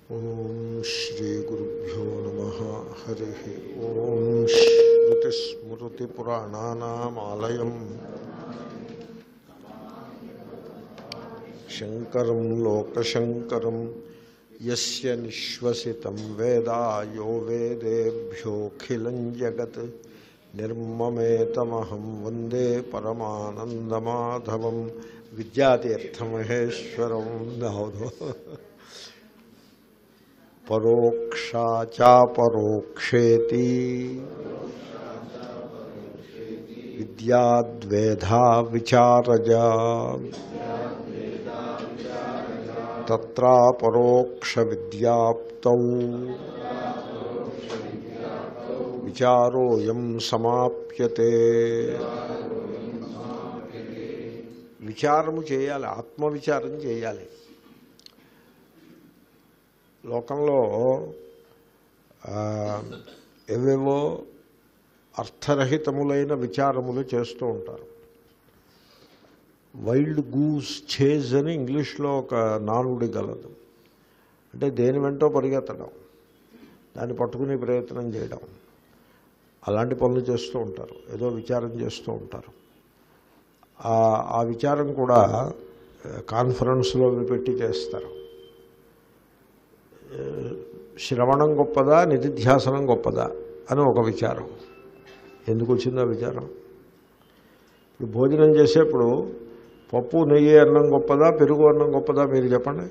ఓం శ్రీ గురుభ్యో నమ హరి ఓం శ్రుతిస్మృతిపురాణానామాలయం శంకరం లోకశంకరం యస్య నిశ్వసితం వేదా యో వేదేభ్యోఖిలం జగత్ నిర్మమేతమహం వందే పరమానందమాధవం విద్యాతీర్థమహేశ్వరం నవదో పరోక్షాచాపరోక్షేతి విద్యాద్వేధా విచారజా తత్రా పరోక్ష విద్యాప్తౌ విచారోయం సమాప్యతే విచారము చేయాలి ఆత్మవిచారం చేయాలి లోకంలో ఆ, ఏవేవో అర్థరహితములైన విచారములు చేస్తూ ఉంటారు వైల్డ్ గూస్ చేజ్ అని ఇంగ్లీష్లో ఒక నానుడి గలదు అంటే దేని వెంటో పరిగెత్తడం దాన్ని పట్టుకునే ప్రయత్నం చేయడం అలాంటి పనులు చేస్తూ ఉంటారు ఏదో విచారం చేస్తూ ఉంటారు ఆ- ఆ విచారం కూడా కాన్ఫరెన్స్లో అవి పెట్టి చేస్తారు శ్రవణం గొప్పదా నిధిధ్యాసనం గొప్పదా అని ఒక విచారం ఎందుకు వచ్చింది ఆ విచారం ఇప్పుడు భోజనం చేసేప్పుడు పప్పు నెయ్యి అన్నం గొప్పదా పెరుగు అన్నం గొప్పదా మీరు చెప్పండి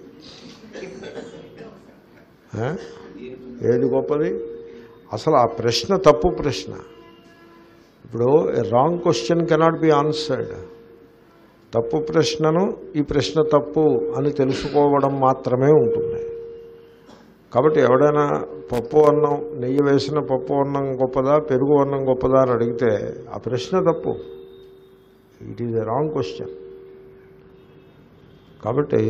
ఆ? ఏది గొప్పది అసలు ఆ ప్రశ్న తప్పు ప్రశ్న ఇప్పుడు wrong question cannot be answered తప్పు ప్రశ్నను ఈ ప్రశ్న తప్పు అని తెలుసుకోవడం మాత్రమే ఉంటుంది కాబట్టి ఎవడైనా పప్పు అన్నం నెయ్యి వేసిన పప్పు అన్నం గొప్పదా పెరుగు అన్నం గొప్పదా అని అడిగితే ఆ ప్రశ్న తప్పు it is a wrong question కాబట్టి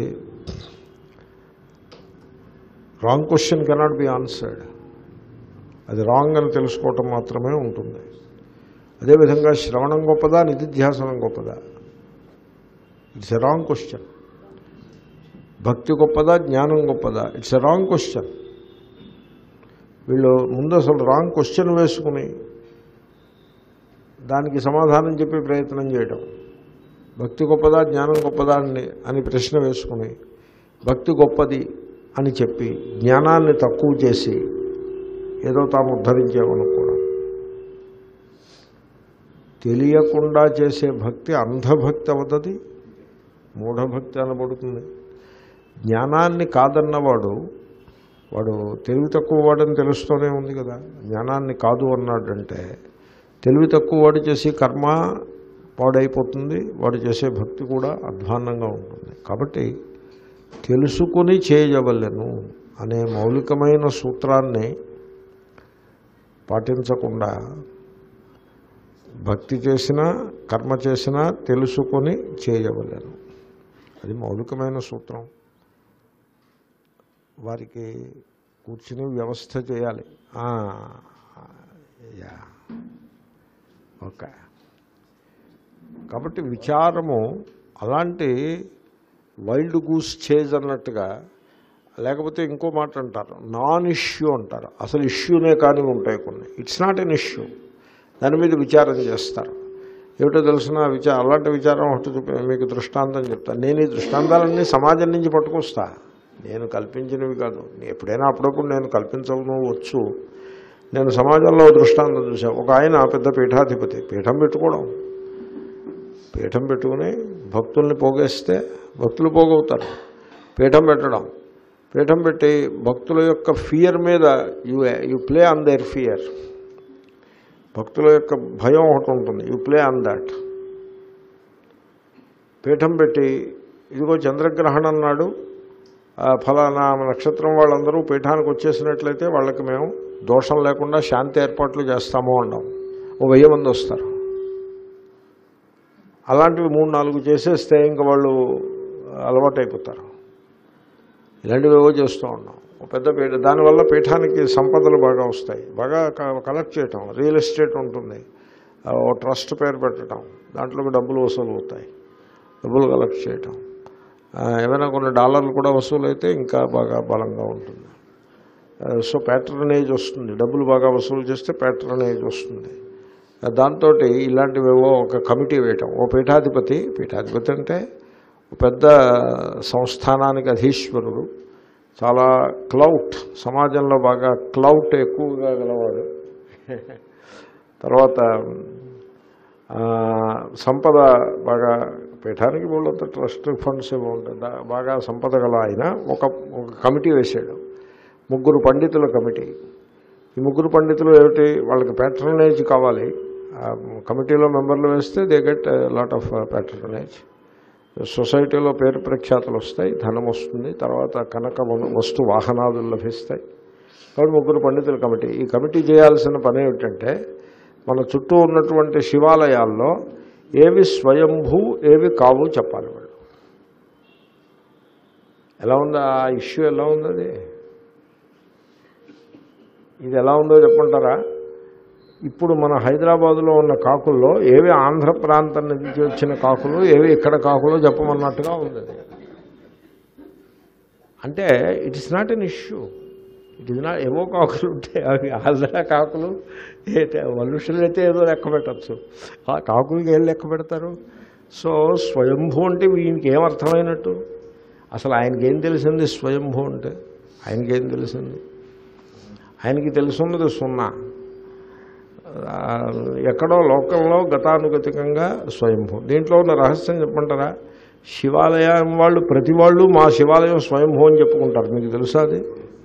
wrong question cannot be answered అది రాంగ్ అని తెలుసుకోవటం మాత్రమే ఉంటుంది అదేవిధంగా శ్రవణం గొప్పదా నిధిధ్యాసనం గొప్పదా ఇట్స్ ఎ రాంగ్ క్వశ్చన్ భక్తి గొప్పదా జ్ఞానం గొప్పదా ఇట్స్ ఎ రాంగ్ క్వశ్చన్ వీళ్ళు ముందు అసలు రాంగ్ క్వశ్చన్ వేసుకుని దానికి సమాధానం చెప్పే ప్రయత్నం చేయడం భక్తి గొప్పదా జ్ఞానం గొప్పదా అని అని ప్రశ్న వేసుకుని భక్తి గొప్పది అని చెప్పి జ్ఞానాన్ని తక్కువ చేసి ఏదో తాము ఉద్ధరించామనుకోవడం తెలియకుండా చేసే భక్తి అంధభక్తి అవుతుంది మూఢభక్తి అనబడుతుంది జ్ఞానాన్ని కాదన్నవాడు వాడు తెలివి తక్కువ వాడని తెలుస్తూనే ఉంది కదా జ్ఞానాన్ని కాదు అన్నాడంటే తెలివి తక్కువ వాడు చేసే కర్మ పాడైపోతుంది వాడు చేసే భక్తి కూడా అధ్వాన్నంగా ఉంటుంది కాబట్టి తెలుసుకుని చేయవలెను అనే మౌలికమైన సూత్రాన్ని పాటించకుండా భక్తి చేసినా కర్మ చేసినా తెలుసుకొని చేయవలెను అది మౌలికమైన సూత్రం వారికి కూర్చుని వ్యవస్థ చేయాలి ఆ, యా ఓకే కాబట్టి విచారము అలాంటి వైల్డ్ గూస్ చేజ్ అన్నట్టుగా లేకపోతే ఇంకో మాట అంటారు నాన్ ఇష్యూ అంటారు అసలు ఇష్యూనే కానీ ఉంటాయి కొన్ని ఇట్స్ నాట్ ఎన్ ఇష్యూ దాని మీద విచారం చేస్తారు ఏమిటో తెలిసిన విచార అలాంటి విచారం ఒకటి చూపి మీకు దృష్టాంతం చెప్తాను నేను ఈ దృష్టాంతాలన్నీ సమాజం నుంచి పట్టుకొస్తా నేను కల్పించినవి కాదు ఎప్పుడైనా అప్పుడప్పుడు నేను కల్పించను వచ్చు నేను సమాజంలో ఓ దృష్టాంతం చూసాను ఒక ఆయన పెద్ద పీఠాధిపతి పీఠం పెట్టుకోవడం పీఠం పెట్టుకుని భక్తుల్ని పోగేస్తే భక్తులు పోగవుతారు పీఠం పెట్టడం పీఠం పెట్టి భక్తుల యొక్క ఫియర్ మీద you you play on their fear భక్తుల యొక్క భయం ఒకటి ఉంటుంది యు ప్లే ఆన్ దాట్ పీఠం పెట్టి ఇదిగో చంద్రగ్రహణం నాడు ఆ, ఫలానా నక్షత్రం వాళ్ళందరూ పీఠానికి వచ్చేసినట్లయితే వాళ్ళకి మేము దోషం లేకుండా శాంతి ఏర్పాట్లు చేస్తాము అన్నాం ఓ వెయ్యి మంది వస్తారు అలాంటివి మూడు నాలుగు చేసేస్తే ఇంకా వాళ్ళు అలవాటు అయిపోతారు ఇలాంటివి ఏవో చేస్తూ ఉన్నాం ఒక పెద్ద పీఠ దానివల్ల పీఠానికి సంపదలు బాగా వస్తాయి బాగా క- కలెక్ట్ చేయటం రియల్ ఎస్టేట్ ఉంటుంది ఆ, ఓ ట్రస్ట్ పేరు పెట్టడం దాంట్లోకి డబ్బులు వసూలు అవుతాయి డబ్బులు కలెక్ట్ చేయటం ఆ, ఏమైనా కొన్ని డాలర్లు కూడా వసూలైతే ఇంకా బాగా బలంగా ఉంటుంది సో ప్యాట్రనేజ్ వస్తుంది డబ్బులు బాగా వసూలు చేస్తే ప్యాట్రనేజ్ వస్తుంది దాంతో ఇలాంటివేవో ఒక కమిటీ వేయటం ఓ పీఠాధిపతి పీఠాధిపతి అంటే ఓ పెద్ద సంస్థానానికి అధీశ్వరుడు చాలా క్లౌట్ సమాజంలో బాగా క్లౌట్ ఎక్కువగా గలవాడు తర్వాత ఆ, సంపద బాగా పీఠానికి వాళ్ళంతా ట్రస్ట్ ఫండ్స్ ఏమో ఉంటాయి దా- బాగా సంపద గల ఆయన ఒక ఒక కమిటీ వేశాడు ముగ్గురు పండితుల కమిటీ ఈ ముగ్గురు పండితులు ఏమిటి వాళ్ళకి ప్యాట్రనేజ్ కావాలి ఆ కమిటీలో మెంబర్లు వేస్తే they get lot of patronage సొసైటీలో పేరు ప్రఖ్యాతులు వస్తాయి ధనం వస్తుంది తర్వాత కనక వను- వస్తు వాహనాదులు లభిస్తాయి కాబట్టి ముగ్గురు పండితుల కమిటీ ఈ కమిటీ చేయాల్సిన పని ఏమిటంటే మన చుట్టూ ఉన్నటువంటి శివాలయాల్లో ఏవి స్వయంభూ ఏవి కావు చెప్పాలి వాళ్ళు ఎలా ఉందా ఆ ఇష్యూ ఎలా ఉంది అది ఇది ఎలా ఉందో చెప్పంటారా ఇప్పుడు మన హైదరాబాదులో ఉన్న కాకుల్లో ఏవి ఆంధ్ర ప్రాంతం నుంచి వచ్చిన కాకులు ఏవి ఇక్కడ కాకులు చెప్పమన్నట్టుగా ఉంది అది అంటే it is not an issue it is not ఏవో కాకులు ఉంటాయి అవి ఆంధ్ర కాకులు ఏ- మనుషులైతే ఏదో లెక్క పెట్టచ్చు ఆ కాకులకి ఏం లెక్క పెడతారు సో స్వయంభూ అంటే వీనికి ఏమర్థమైనట్టు అసలు ఆయనకి ఏం తెలిసింది స్వయంభూ అంటే ఆయనకి ఏం తెలిసింది ఆయనకి తెలుసున్నది సున్నా ఆ, ఎక్కడో లోకంలో గతానుగతికంగా స్వయంభూ దీంట్లో ఉన్న రహస్యం చెప్పంటారా శివాలయం వాళ్ళు ప్రతి వాళ్ళు మా శివాలయం స్వయంభూ అని చెప్పుకుంటారు మీకు తెలుసా అది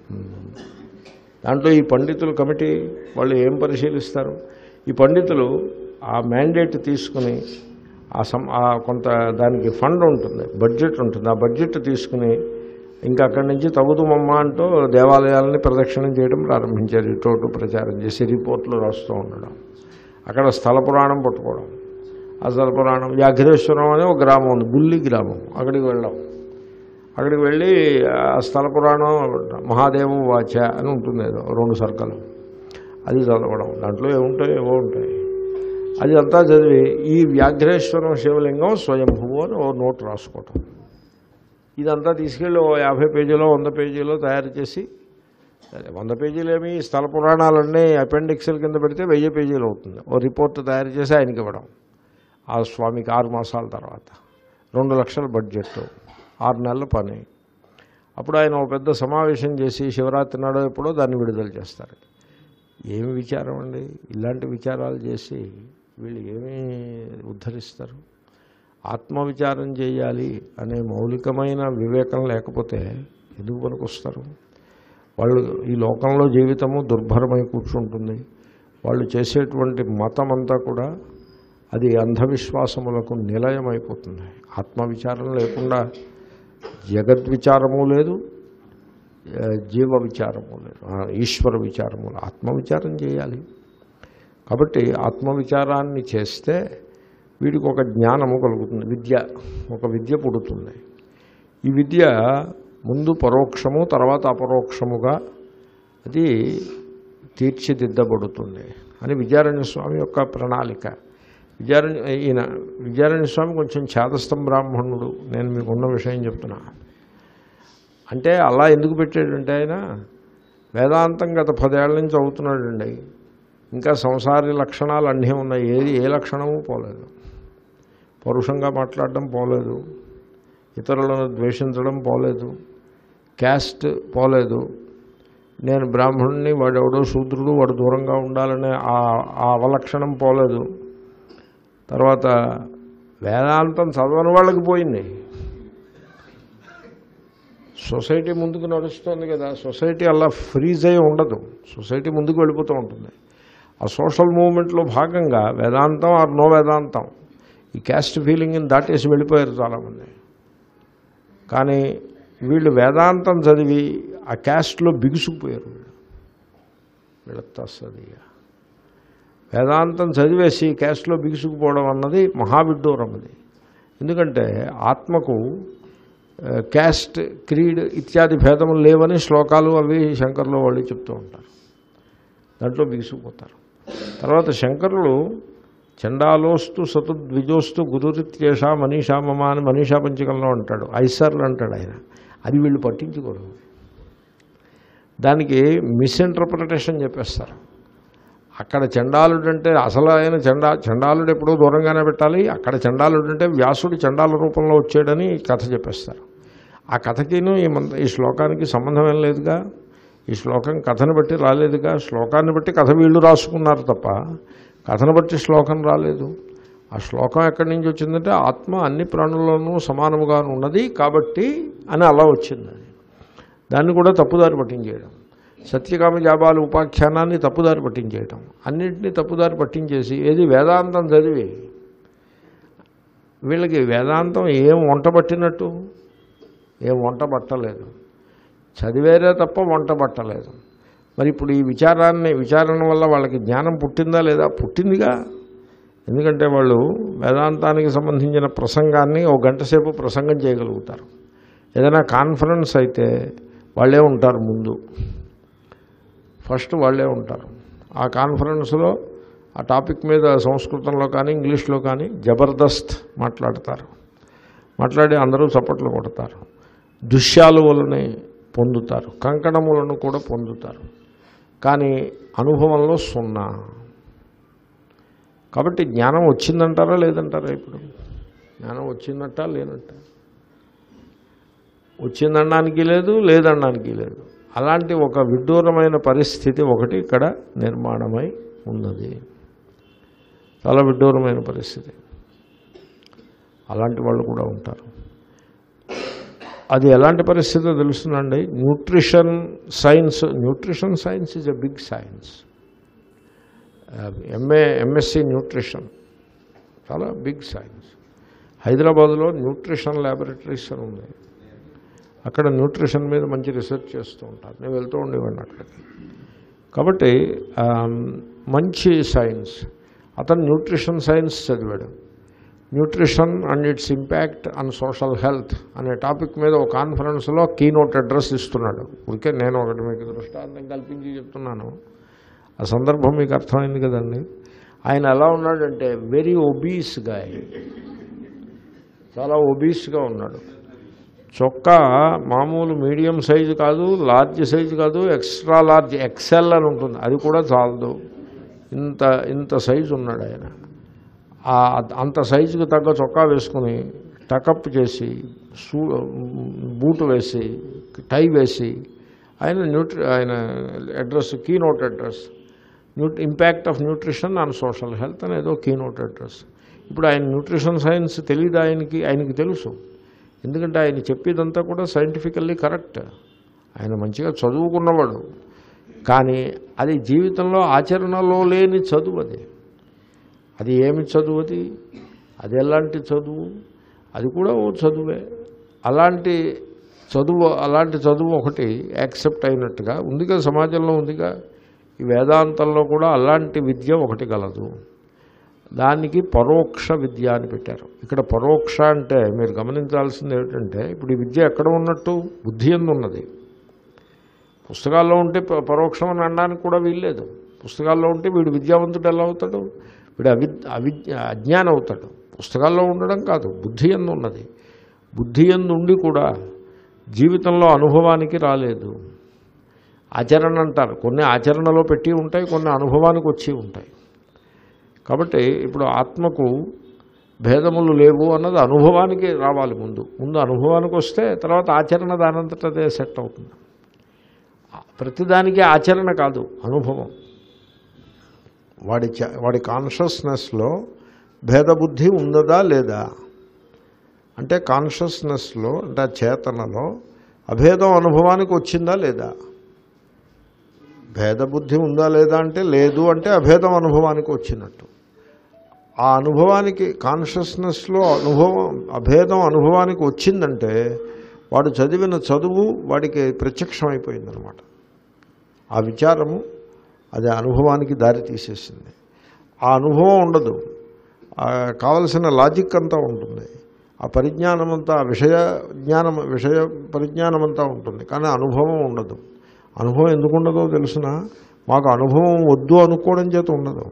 దాంట్లో ఈ పండితుల కమిటీ వాళ్ళు ఏం పరిశీలిస్తారు ఈ పండితులు ఆ మ్యాండేట్ తీసుకుని ఆ సం ఆ కొంత దానికి ఫండ్ ఉంటుంది బడ్జెట్ ఉంటుంది ఆ బడ్జెట్ తీసుకుని ఇంకా అక్కడి నుంచి తగుదుమమ్మ అంటూ దేవాలయాలని ప్రదక్షిణం చేయడం ప్రారంభించారు ఇటు అటు ప్రచారం చేసి రిపోర్ట్లు రాస్తూ ఉండడం అక్కడ స్థల పురాణం పట్టుకోవడం ఆ స్థల పురాణం వ్యాఘ్రేశ్వరం అనే ఒక గ్రామం ఉంది బుల్లి గ్రామం అక్కడికి వెళ్ళాం అక్కడికి వెళ్ళి ఆ స్థల పురాణం మహాదేవు వాచ అని ఉంటుంది ఏదో రెండు సర్కలు అది చదవడం దాంట్లో ఏముంటాయి ఏవో ఉంటాయి అది అంతా చదివి ఈ వ్యాఘ్రేశ్వరం శివలింగం స్వయంభువు అని ఓ నోట్ రాసుకోవటం ఇదంతా తీసుకెళ్ళి ఓ యాభై పేజీలో వంద పేజీలో తయారు చేసి సరే వంద పేజీలు ఏమి స్థల పురాణాలన్నీ అపెండిక్స్ల కింద పెడితే వెయ్యి పేజీలు అవుతుంది ఓ రిపోర్ట్ తయారు చేసి ఆయనకి ఇవ్వడం ఆ స్వామికి ఆరు మాసాల తర్వాత రెండు లక్షల బడ్జెట్ ఆరు నెలల పని అప్పుడు ఆయన ఒక పెద్ద సమావేశం చేసి శివరాత్రి నాడో ఎప్పుడో దాన్ని విడుదల చేస్తారు ఏమి విచారం అండి ఇలాంటి విచారాలు చేసి వీళ్ళు ఏమి ఉద్ధరిస్తారు ఆత్మవిచారం చేయాలి అనే మౌలికమైన వివేకం లేకపోతే ఎందుకు పనికొస్తారు వాళ్ళు ఈ లోకంలో జీవితము దుర్భరమై కూర్చుంటుంది వాళ్ళు చేసేటువంటి మతం అంతా కూడా అది అంధవిశ్వాసములకు నిలయమైపోతుంది ఆత్మవిచారం లేకుండా జగద్విచారము లేదు ఆ, జీవ విచారము లేదు ఆ, ఈశ్వర విచారము లేదు. ఆత్మవిచారం చేయాలి కాబట్టి ఆత్మవిచారాన్ని చేస్తే వీడికి ఒక జ్ఞానము కలుగుతుంది విద్య ఒక విద్య పుడుతుంది ఈ విద్య ముందు పరోక్షము తర్వాత అపరోక్షముగా అది తీర్చిదిద్దబడుతుంది అని విద్యారణ్య స్వామి యొక్క ప్రణాళిక విద్యారణ్య ఈయన విద్యారణ్య స్వామి కొంచెం ఛాదస్థం బ్రాహ్మణుడు నేను మీకు ఉన్న విషయం చెప్తున్నా అంటే అలా ఎందుకు పెట్టాడంటే ఆయన వేదాంతం గత పదేళ్ల నుంచి అవుతున్నాడండి ఇంకా సంసారి లక్షణాలు అన్నీ ఉన్నాయి ఏది ఏ లక్షణము పోలేదు పరుషంగా మాట్లాడడం పోలేదు ఇతరులను ద్వేషించడం పోలేదు క్యాస్ట్ పోలేదు నేను బ్రాహ్మణుని వాడెవడో శూద్రుడు వాడు దూరంగా ఉండాలనే ఆ ఆ అవలక్షణం పోలేదు తర్వాత వేదాంతం చదవని వాళ్ళకి పోయింది సొసైటీ ముందుకు నడుస్తుంది కదా సొసైటీ అలా ఫ్రీజ్ అయి ఉండదు సొసైటీ ముందుకు వెళ్ళిపోతూ ఉంటుంది ఆ సోషల్ మూవ్మెంట్లో భాగంగా వేదాంతం ఆర్ నో వేదాంతం ఈ క్యాస్ట్ ఫీలింగ్ని దాటేసి వెళ్ళిపోయారు చాలామంది కానీ వీళ్ళు వేదాంతం చదివి ఆ క్యాస్ట్లో బిగుసుకుపోయారు వీళ్ళు వీళ్ళకి వస్తుంది వేదాంతం చదివేసి క్యాస్ట్లో బిగుసుకుపోవడం అన్నది మహావిడ్డూరం అది ఎందుకంటే ఆత్మకు ఆ, క్యాస్ట్ క్రీడ్ ఇత్యాది భేదములు లేవని శ్లోకాలు అవి శంకర్లో వాళ్ళు చెప్తూ ఉంటారు దాంట్లో బిగుసుకుపోతారు తర్వాత శంకరులు చండాలోస్తు సతుద్విజోస్తు గురురిత్యేష మనీషా మమ అని మనీషా పంచకంలో అంటాడు ఐసర్లు అంటాడు ఆయన అది వీళ్ళు పట్టించుకోరు దానికి మిస్ఇంటర్ప్రిటేషన్ చెప్పేస్తారు అక్కడ చండాలుడు అంటే అసలు ఆయన చండా చండాలుడు ఎప్పుడూ దూరంగానే పెట్టాలి అక్కడ చండాలుడు అంటే వ్యాసుడు చండాల రూపంలో వచ్చాడని కథ చెప్పేస్తారు ఆ కథకిను ఈ మంత్ర ఈ శ్లోకానికి సంబంధం ఏం లేదుగా ఈ శ్లోకం కథను బట్టి రాలేదుగా శ్లోకాన్ని బట్టి కథ వీళ్ళు రాసుకున్నారు తప్ప కథను బట్టి శ్లోకం రాలేదు ఆ శ్లోకం ఎక్కడి నుంచి వచ్చిందంటే ఆత్మ అన్ని ప్రాణుల్లోనూ సమానముగా ఉన్నది కాబట్టి అని అలా వచ్చింది అది దాన్ని కూడా తప్పుదారి పట్టించేయడం సత్యకామ జాబాలు ఉపాఖ్యానాన్ని తప్పుదారి పట్టించేయటం అన్నింటినీ తప్పుదారి పట్టించేసి ఏది వేదాంతం చదివి వీళ్ళకి వేదాంతం ఏం వంట పట్టినట్టు ఏం వంట పట్టలేదు చదివేరే తప్ప వంట పట్టలేదు మరి ఇప్పుడు ఈ విచారాన్ని విచారణ వల్ల వాళ్ళకి జ్ఞానం పుట్టిందా లేదా పుట్టిందిగా ఎందుకంటే వాళ్ళు వేదాంతానికి సంబంధించిన ప్రసంగాన్ని ఒక గంట సేపు ప్రసంగం చేయగలుగుతారు ఏదైనా కాన్ఫరెన్స్ అయితే వాళ్ళే ఉంటారు ముందు ఫస్ట్ వాళ్ళే ఉంటారు ఆ కాన్ఫరెన్స్లో ఆ టాపిక్ మీద సంస్కృతంలో కానీ ఇంగ్లీష్లో కానీ జబర్దస్త్ మాట్లాడతారు మాట్లాడి అందరూ చప్పట్లు కొడతారు దుశ్యాలువలని పొందుతారు కంకణములను కూడా పొందుతారు కానీ అనుభవంలో సున్నా కాబట్టి జ్ఞానం వచ్చిందంటారా లేదంటారా ఇప్పుడు జ్ఞానం వచ్చిందట లేనట్ట వచ్చిందనడానికి లేదు లేదనడానికి లేదు అలాంటి ఒక విడ్డూరమైన పరిస్థితి ఒకటి ఇక్కడ నిర్మాణమై ఉన్నది చాలా విడ్డూరమైన పరిస్థితి అలాంటి వాళ్ళు కూడా ఉంటారు అది ఎలాంటి పరిస్థితి తెలుస్తుందండి nutrition science nutrition science is a big science MA MSc nutrition చాలా బిగ్ సైన్స్ హైదరాబాద్లో న్యూట్రిషన్ ల్యాబొరేటరీస్ అని ఉంది అక్కడ న్యూట్రిషన్ మీద మంచి రీసెర్చ్ చేస్తూ ఉంటారు నేను వెళ్తూ ఉండేవాడిని అక్కడికి కాబట్టి ఆ, మంచి సైన్స్ అతను న్యూట్రిషన్ సైన్స్ చదివాడు nutrition and its impact on social health అనే టాపిక్ మీద ఒక కాన్ఫరెన్స్లో కీనోట్ అడ్రస్ ఇస్తున్నాడు ఊరికే నేను ఒకటి మీకు దృష్టాంతం కల్పించి చెప్తున్నాను ఆ సందర్భం మీకు అర్థమైంది కదండి ఆయన ఎలా ఉన్నాడంటే వెరీ ఒబీస్ గాయ చాలా ఒబీస్గా ఉన్నాడు చొక్కా మామూలు మీడియం సైజు కాదు లార్జ్ సైజు కాదు ఎక్స్ట్రా లార్జ్ ఎక్సెల్ అని ఉంటుంది అది కూడా చాలదు ఇంత ఇంత సైజు ఉన్నాడు ఆయన ఆ అంత సైజుకి తగ్గ చొక్కా వేసుకుని టకప్ చేసి షూ బూట్ వేసి టై వేసి ఆయన న్యూట్రి ఆయన address keynote address new impact of nutrition on social health అనేదో కీనోట్ అడ్రస్ ఇప్పుడు ఆయన న్యూట్రిషన్ సైన్స్ తెలియదు ఆయనకి ఆయనకి తెలుసు ఎందుకంటే ఆయన చెప్పేదంతా కూడా సైంటిఫికల్లీ కరెక్ట్ ఆయన మంచిగా చదువుకున్నవాడు కానీ అది జీవితంలో ఆచరణలో లేని చదువు అది అది ఏమి చదువు అది అది ఎలాంటి చదువు అది కూడా ఓ చదువే అలాంటి చదువు అలాంటి చదువు ఒకటి యాక్సెప్ట్ అయినట్టుగా ఉందిగా సమాజంలో ఉందిగా ఈ వేదాంతంలో కూడా అలాంటి విద్య ఒకటి గలదు దానికి పరోక్ష విద్య అని పెట్టారు ఇక్కడ పరోక్ష అంటే మీరు గమనించాల్సింది ఏమిటంటే ఇప్పుడు ఈ విద్య ఎక్కడ ఉన్నట్టు బుద్ధి ఎందు ఉన్నది పుస్తకాల్లో ఉంటే ప- పరోక్షం అని అనడానికి కూడా వీల్లేదు పుస్తకాల్లో ఉంటే వీడు విద్యావంతుడు ఎలా అవుతాడు వీడు అవి అవిద్య అజ్ఞానం అవుతాడు పుస్తకాల్లో ఉండడం కాదు బుద్ధి ఎందు ఉన్నది బుద్ధి ఎందు ఉండి కూడా జీవితంలో అనుభవానికి రాలేదు ఆచరణ అంటారు కొన్ని ఆచరణలో పెట్టి ఉంటాయి కొన్ని అనుభవానికి వచ్చి ఉంటాయి కాబట్టి ఇప్పుడు ఆత్మకు భేదములు లేవు అన్నది అనుభవానికి రావాలి ముందు ముందు అనుభవానికి వస్తే తర్వాత ఆచరణ దానంతట అదే సెట్ అవుతుంది ప్రతిదానికి ఆచరణ కాదు అనుభవం వాడి చ- వాడి కాన్షియస్నెస్లో భేదబుద్ధి ఉన్నదా లేదా అంటే కాన్షియస్నెస్లో అంటే ఆ చేతనలో అభేదం అనుభవానికి వచ్చిందా లేదా భేదబుద్ధి ఉందా లేదా అంటే లేదు అంటే అభేదం అనుభవానికి వచ్చినట్టు ఆ అనుభవానికి కాన్షియస్నెస్లో అనుభవం అభేదం అనుభవానికి వచ్చిందంటే వాడు చదివిన చదువు వాడికి ప్రత్యక్షం అయిపోయిందనమాట ఆ విచారము అది అనుభవానికి దారి తీసేసింది ఆ అనుభవం ఉండదు ఆ కావలసిన లాజిక్ అంతా ఉంటుంది ఆ పరిజ్ఞానం అంతా ఆ విషయ జ్ఞానం విషయ పరిజ్ఞానం అంతా ఉంటుంది కానీ అనుభవం ఉండదు అనుభవం ఎందుకు ఉండదో తెలుసిన మాకు అనుభవం వద్దు అనుకోవడం చేత ఉండదు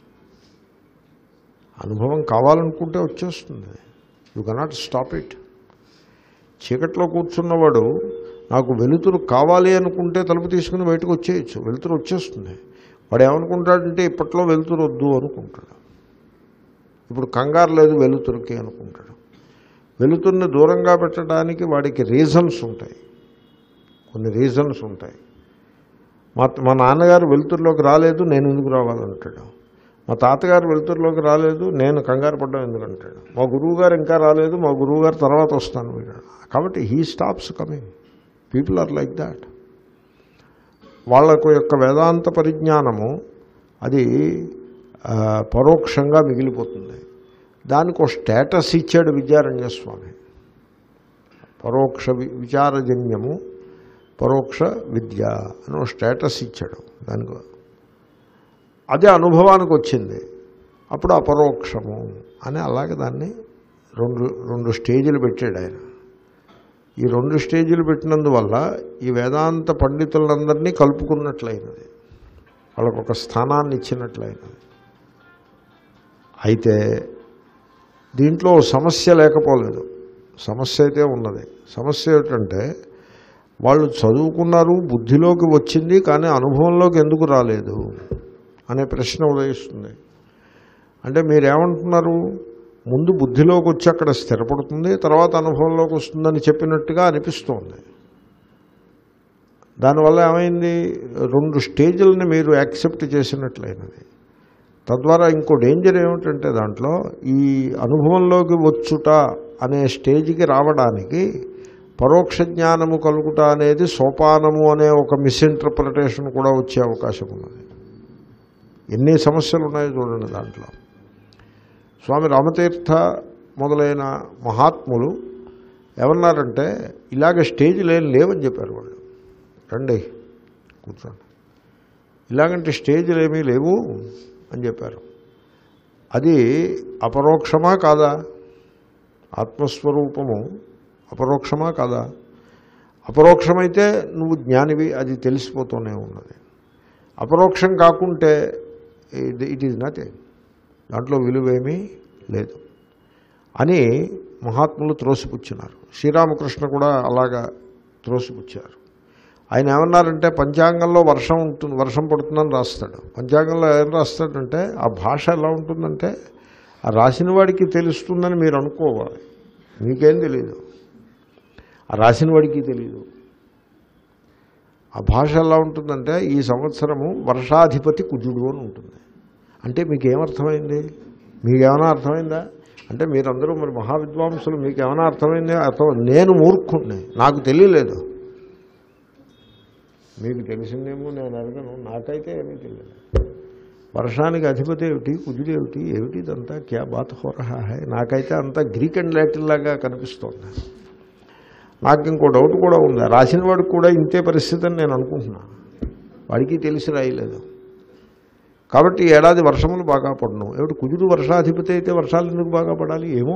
అనుభవం కావాలనుకుంటే వచ్చేస్తుంది యు కెనాట్ స్టాప్ ఇట్ చీకట్లో కూర్చున్నవాడు నాకు వెలుతురు కావాలి అనుకుంటే తలుపు తీసుకుని బయటకు వచ్చేయచ్చు వెలుతురు వచ్చేస్తుంది వాడు ఏమనుకుంటాడంటే ఇప్పట్లో వెలుతురు వద్దు అనుకుంటాడు ఇప్పుడు కంగారు లేదు వెలుతురుకి అనుకుంటాడు వెలుతురుని దూరంగా పెట్టడానికి వాడికి రీజన్స్ ఉంటాయి కొన్ని రీజన్స్ ఉంటాయి మా మా నాన్నగారు వెలుతురులోకి రాలేదు నేను ఎందుకు రావాలంటాడు మా తాతగారు వెలుతురులోకి రాలేదు నేను కంగారు పడ్డం ఎందుకంటాడు మా గురువుగారు ఇంకా రాలేదు మా గురువుగారు తర్వాత వస్తాను వీడు కాబట్టి he stops coming people are like that వాళ్ళకు యొక్క వేదాంత పరిజ్ఞానము అది ఆ, పరోక్షంగా మిగిలిపోతుంది దానికి ఒక స్టేటస్ ఇచ్చాడు విద్యారణ్య స్వామి పరోక్ష వి- విచారజన్యము పరోక్ష విద్య అని ఒక స్టేటస్ ఇచ్చాడు దానికి అదే అనుభవానికి వచ్చింది అప్పుడు అపరోక్షము అని అలాగే దాన్ని రెండు రెండు స్టేజీలు పెట్టాడు ఆయన ఈ రెండు స్టేజీలు పెట్టినందువల్ల ఈ వేదాంత పండితులందరినీ కలుపుకున్నట్లయినది వాళ్ళకు ఒక స్థానాన్ని ఇచ్చినట్లయినది అయితే దీంట్లో సమస్య లేకపోలేదు సమస్య అయితే ఉన్నది సమస్య ఏమిటంటే వాళ్ళు చదువుకున్నారు బుద్ధిలోకి వచ్చింది కానీ అనుభవంలోకి ఎందుకు రాలేదు అనే ప్రశ్న ఉదయిస్తుంది అంటే మీరేమంటున్నారు ముందు బుద్ధిలోకి వచ్చి అక్కడ స్థిరపడుతుంది తర్వాత అనుభవంలోకి వస్తుందని చెప్పినట్టుగా అనిపిస్తోంది దానివల్ల ఏమైంది రెండు స్టేజ్లని మీరు యాక్సెప్ట్ చేసినట్లయినది తద్వారా ఇంకో డేంజర్ ఏమిటంటే దాంట్లో ఈ అనుభవంలోకి వచ్చుట అనే స్టేజ్కి రావడానికి పరోక్ష జ్ఞానము కలుగుట అనేది సోపానము అనే ఒక మిస్ఇంటర్ప్రిటేషన్ కూడా వచ్చే అవకాశం ఉన్నది ఎన్ని సమస్యలు ఉన్నాయో చూడండి దాంట్లో స్వామి రామతీర్థ మొదలైన మహాత్ములు ఏమన్నారంటే ఇలాగ స్టేజ్లు ఏం లేవని చెప్పారు వాళ్ళు రండి కూర్చోండి ఇలాగంటే స్టేజ్లు ఏమీ లేవు అని చెప్పారు అది అపరోక్షమా కాదా ఆత్మస్వరూపము అపరోక్షమా కాదా అపరోక్షమైతే నువ్వు జ్ఞానివి అది తెలిసిపోతూనే ఉన్నది అపరోక్షం కాకుంటే ఇట్ ఈజ్ నథింగ్ దాంట్లో విలువేమీ లేదు అని మహాత్ములు త్రోసిపుచ్చినారు శ్రీరామకృష్ణ కూడా అలాగా త్రోసిపుచ్చారు ఆయన ఏమన్నారంటే పంచాంగంలో వర్షం ఉంటుంది వర్షం పడుతుందని రాస్తాడు పంచాంగంలో ఏం రాస్తాడంటే ఆ భాష ఎలా ఉంటుందంటే ఆ రాసిన వాడికి తెలుస్తుందని మీరు అనుకోవాలి మీకేం తెలియదు ఆ రాసిన వాడికి తెలియదు ఆ భాష ఎలా ఉంటుందంటే ఈ సంవత్సరము వర్షాధిపతి కుజుడు అని ఉంటుంది అంటే మీకు ఏమర్థమైంది మీకేమైనా అర్థమైందా అంటే మీరందరూ మరి మహావిద్వాంసులు మీకు ఏమైనా అర్థమైంది అర్థం నేను మూర్ఖుణ్ణి నాకు తెలియలేదు మీకు తెలిసిందేమో నేను అడగను నాకైతే ఏమీ తెలియదు వర్షానికి అధిపతి ఏమిటి కుజుడు ఏమిటి ఏమిటి ఇదంతా క్యా బాత్ హో రహా హై నాకైతే అంతా గ్రీక్ అండ్ లాటిన్ లాగా కనిపిస్తోంది నాకు ఇంకో డౌట్ కూడా ఉంది రాసిన వాడికి కూడా ఇంతే పరిస్థితి అని నేను అనుకుంటున్నా వాడికి తెలిసి రాయలేదు కాబట్టి ఈ ఏడాది వర్షములు బాగా పడను ఏమిటి కుజుడు వర్షాధిపతి అయితే వర్షాలు ఎందుకు బాగా పడాలి ఏమో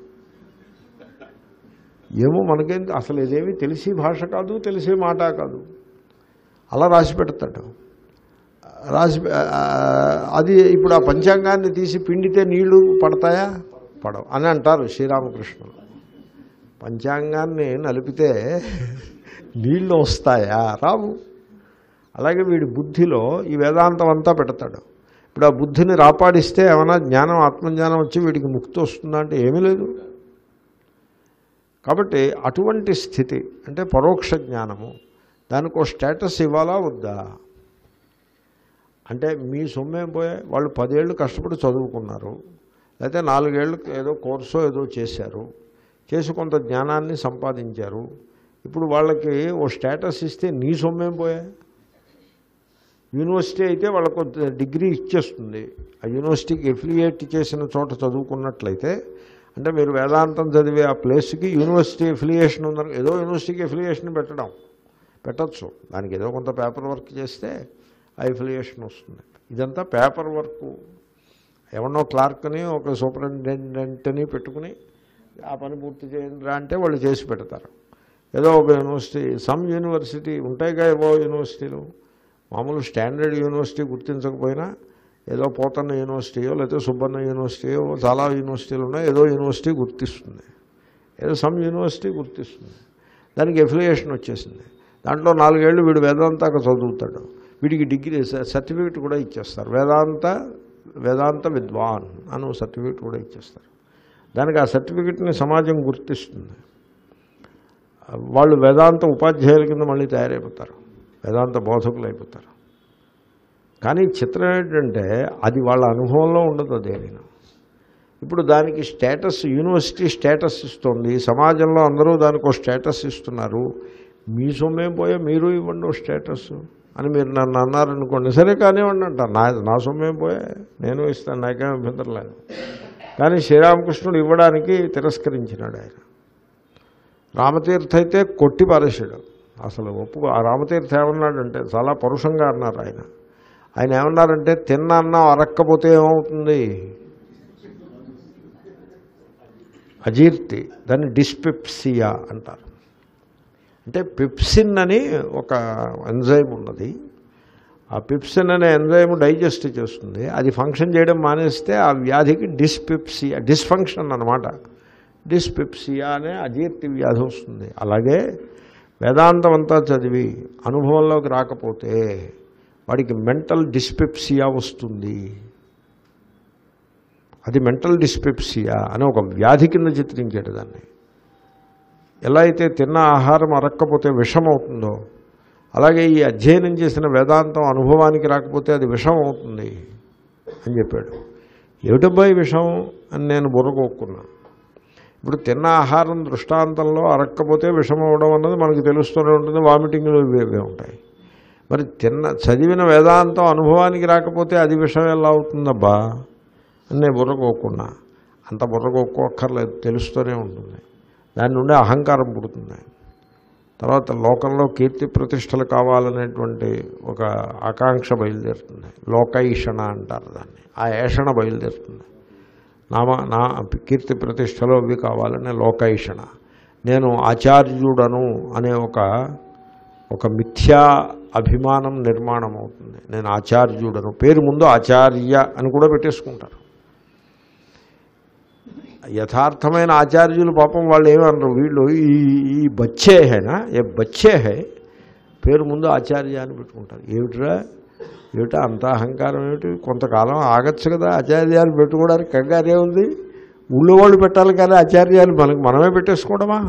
ఏమో మనకేం అసలు ఇదేమి తెలిసి భాష కాదు తెలిసే మాట కాదు అలా రాసి పెడతాడు రాసి ఆ, అది ఇప్పుడు ఆ పంచాంగాన్ని తీసి పిండితే నీళ్లు పడతాయా పడవు అని అంటారు శ్రీరామకృష్ణులు పంచాంగాన్ని నలిపితే నీళ్లు వస్తాయా రావు అలాగే వీడి బుద్ధిలో ఈ వేదాంతం అంతా పెడతాడు ఇప్పుడు ఆ బుద్ధిని రాపాడిస్తే ఏమైనా జ్ఞానం ఆత్మజ్ఞానం వచ్చి వీడికి ముక్తి వస్తుందా అంటే ఏమీ లేదు కాబట్టి అటువంటి స్థితి అంటే పరోక్ష జ్ఞానము దానికి ఒక స్టేటస్ ఇవ్వాలా వద్దా అంటే మీ సొమ్మేం పోయే వాళ్ళు పదేళ్ళు కష్టపడి చదువుకున్నారు లేకపోతే నాలుగేళ్ళు ఏదో కోర్సో ఏదో చేశారు చేసి కొంత జ్ఞానాన్ని సంపాదించారు ఇప్పుడు వాళ్ళకి ఓ స్టేటస్ ఇస్తే నీ సొమ్మేం పోయా యూనివర్సిటీ అయితే వాళ్ళకు డిగ్రీ ఇచ్చేస్తుంది ఆ యూనివర్సిటీకి ఎఫిలియేట్ చేసిన చోట చదువుకున్నట్లయితే అంటే మీరు వేదాంతం చదివే ఆ ప్లేస్కి యూనివర్సిటీ ఎఫిలియేషన్ ఉందని ఏదో యూనివర్సిటీకి ఎఫిలియేషన్ పెట్టడం పెట్టచ్చు దానికి ఏదో కొంత పేపర్ వర్క్ చేస్తే ఆ ఎఫిలియేషన్ వస్తుంది ఇదంతా పేపర్ వర్క్ ఎవరినో క్లార్క్ని ఒక సూపరింటెండెంట్ని పెట్టుకుని ఆ పని పూర్తి చేయండిరా అంటే వాళ్ళు చేసి పెడతారు ఏదో ఒక యూనివర్సిటీ సమ్ యూనివర్సిటీ ఉంటాయిగా ఏవో యూనివర్సిటీలు మామూలు స్టాండర్డ్ యూనివర్సిటీ గుర్తించకపోయినా ఏదో పోతన్న యూనివర్సిటీయో లేకపోతే సుబ్బన్న యూనివర్సిటీయో చాలా యూనివర్సిటీలు ఉన్నాయి ఏదో యూనివర్సిటీ గుర్తిస్తుంది ఏదో సమ్ యూనివర్సిటీ గుర్తిస్తుంది దానికి ఎఫిలియేషన్ వచ్చేసింది దాంట్లో నాలుగేళ్ళు వీడు వేదాంతాక చదువుతాడు వీడికి డిగ్రీ సర్టిఫికెట్ కూడా ఇచ్చేస్తారు వేదాంత వేదాంత విద్వాన్ అని ఒక సర్టిఫికెట్ కూడా ఇచ్చేస్తారు దానికి ఆ సర్టిఫికెట్ని సమాజం గుర్తిస్తుంది వాళ్ళు వేదాంత ఉపాధ్యాయుల కింద మళ్ళీ తయారైపోతారు వేదాంత బోధకులు అయిపోతారు కానీ చిత్రం ఏంటంటే అది వాళ్ళ అనుభవంలో ఉండదు అదేనా ఇప్పుడు దానికి స్టేటస్ యూనివర్సిటీ స్టేటస్ ఇస్తుంది సమాజంలో అందరూ దానికి ఒక స్టేటస్ ఇస్తున్నారు మీ సొమ్మేం పోయా మీరు ఇవ్వండి ఓ స్టేటస్ అని మీరు నన్ను అన్నారనుకోండి సరే కానివ్వండి అంటారు నా నా సొమ్మేం పోయా నేను ఇస్తాను నాకేం అభ్యంతరం లేదు కానీ శ్రీరామకృష్ణుడు ఇవ్వడానికి తిరస్కరించినాడు ఆయన రామతీర్థ అయితే కొట్టి పారేశాడు అసలు ఒప్పు ఆ రామతీర్థ ఏమన్నాడంటే చాలా పరుషంగా అన్నారు ఆయన ఆయన ఏమన్నారంటే తిన్న అన్నం అరక్కపోతే ఏమవుతుంది అజీర్తి దాన్ని డిస్పెప్సియా అంటారు అంటే పిప్సిన్ అని ఒక ఎంజైమ్ ఉన్నది ఆ పిప్సిన్ అనే ఎంజైమ్ డైజెస్ట్ చేస్తుంది అది ఫంక్షన్ చేయడం మానేస్తే ఆ వ్యాధికి డిస్పిప్సియా డిస్ఫంక్షన్ అన్నమాట డిస్పిప్సియా అనే అజీర్తి వ్యాధి వస్తుంది అలాగే వేదాంతం అంతా చదివి అనుభవంలోకి రాకపోతే వాడికి మెంటల్ డిస్పెప్సియా వస్తుంది అది మెంటల్ డిస్పెప్సియా అనే ఒక వ్యాధి కింద చిత్రించాడు దాన్ని ఎలా అయితే తిన్న ఆహారం అరక్కపోతే విషం అవుతుందో అలాగే ఈ అధ్యయనం చేసిన వేదాంతం అనుభవానికి రాకపోతే అది విషం అవుతుంది అని చెప్పాడు ఏమిటబ్బా ఈ విషం అని నేను బుర్రకొక్కున్నా ఇప్పుడు తిన్న ఆహారం దృష్టాంతంలో అరక్కపోతే విషం అవ్వడం అన్నది మనకు తెలుస్తూనే ఉంటుంది వామిటింగ్లు ఇవి ఇవే ఉంటాయి మరి తిన్న చదివిన వేదాంతం అనుభవానికి రాకపోతే అది విషం ఎలా అవుతుందబ్బా అని నేను బుర్రకోకున్నా అంత బుర్రకోక్కర్లేదు తెలుస్తూనే ఉంటుంది దాని నుండి అహంకారం పుడుతుంది తర్వాత లోకంలో కీర్తి ప్రతిష్టలు కావాలనేటువంటి ఒక ఆకాంక్ష బయలుదేరుతుంది లోకైషణ అంటారు దాన్ని ఆ ఏషణ బయలుదేరుతుంది నామ నా కీర్తి ప్రతిష్టలు అవి కావాలనే లోకైషణ నేను ఆచార్యుడను అనే ఒక ఒక మిథ్యా అభిమానం నిర్మాణం అవుతుంది నేను ఆచార్యుడను పేరు ముందు ఆచార్య అని కూడా పెట్టేసుకుంటారు యథార్థమైన ఆచార్యులు పాపం వాళ్ళు ఏమన్నారు వీళ్ళు ఈ ఈ బచ్చే హేనా ఏ బచ్చే హే పేరు ముందు ఆచార్య అని పెట్టుకుంటారు ఏమిటిరా ఏమిటా అంత అహంకారం ఏమిటి కొంతకాలం ఆగచ్చు కదా ఆచార్యాలు పెట్టుకోవడానికి కంగారే ఉంది ఊళ్ళో వాళ్ళు పెట్టాలి కానీ ఆచార్యాలు మనకు మనమే పెట్టేసుకోవడమా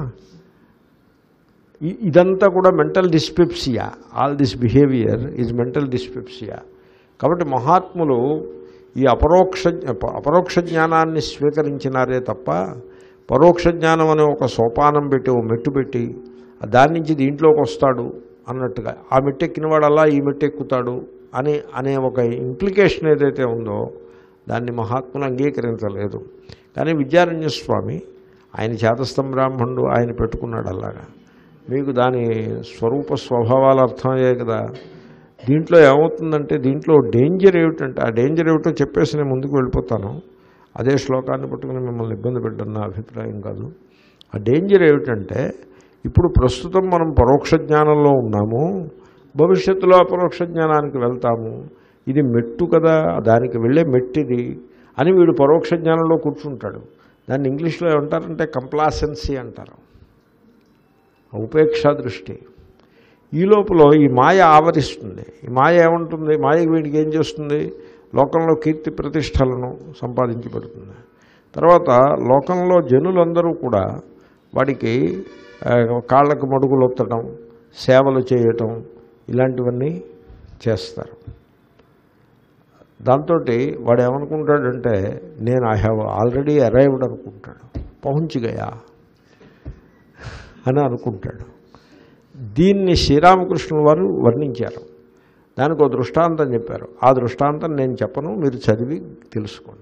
ఇ- ఇదంతా కూడా mental dyspepsia all this behaviour is mental dyspepsia కాబట్టి మహాత్ములు ఈ అపరోక్ష అపరోక్ష జ్ఞానాన్ని స్వీకరించినారే తప్ప పరోక్ష జ్ఞానం అనే ఒక సోపానం పెట్టి ఓ మెట్టు పెట్టి దాని నుంచి దీంట్లోకి వస్తాడు అన్నట్టుగా ఆ మెట్టు ఎక్కినవాడల్లా ఈ మెట్టు ఎక్కుతాడు అని అనే ఒక ఇంప్లికేషన్ ఏదైతే ఉందో దాన్ని మహాత్ములు అంగీకరించలేదు కానీ విద్యారణ్య స్వామి ఆయన చేతస్థం బ్రాహ్మణుడు ఆయన పెట్టుకున్నాడు అలాగా మీకు దాని స్వరూప స్వభావాలు అర్థమయ్యాయి కదా దీంట్లో ఏమవుతుందంటే దీంట్లో డేంజర్ ఏమిటంటే ఆ డేంజర్ ఏమిటో చెప్పేసి నేను ముందుకు వెళ్ళిపోతాను అదే శ్లోకాన్ని పట్టుకుని మిమ్మల్ని ఇబ్బంది పెట్టడం నా అభిప్రాయం కాదు ఆ డేంజర్ ఏమిటంటే ఇప్పుడు ప్రస్తుతం మనం పరోక్ష జ్ఞానంలో ఉన్నాము భవిష్యత్తులో అపరోక్ష జ్ఞానానికి వెళ్తాము ఇది మెట్టు కదా దానికి వెళ్ళే మెట్టిది అని వీడు పరోక్ష జ్ఞానంలో కూర్చుంటాడు దాన్ని ఇంగ్లీష్లో ఏమంటారంటే కంప్లాసెన్సీ అంటారు ఉపేక్షా దృష్టి ఈ లోపల ఈ మాయ ఆవరిస్తుంది ఈ మాయ ఏమంటుంది మాయ వీడికి ఏం చేస్తుంది లోకంలో కీర్తి ప్రతిష్టలను సంపాదించి పెడుతుంది తర్వాత లోకంలో జనులందరూ కూడా వాడికి ఆ, కాళ్ళకు మడుగులు ఒత్తడం సేవలు చేయటం ఇలాంటివన్నీ చేస్తారు దాంతో వాడు ఏమనుకుంటాడంటే నేను ఐ హ్యావ్ ఆల్రెడీ అరైవ్డ్ అనుకుంటాడు పహుంచిగయా అని అనుకుంటాడు దీన్ని శ్రీరామకృష్ణుల వారు వర్ణించారు దానికి ఒక దృష్టాంతం చెప్పారు ఆ దృష్టాంతం నేను చెప్పను మీరు చదివి తెలుసుకోండి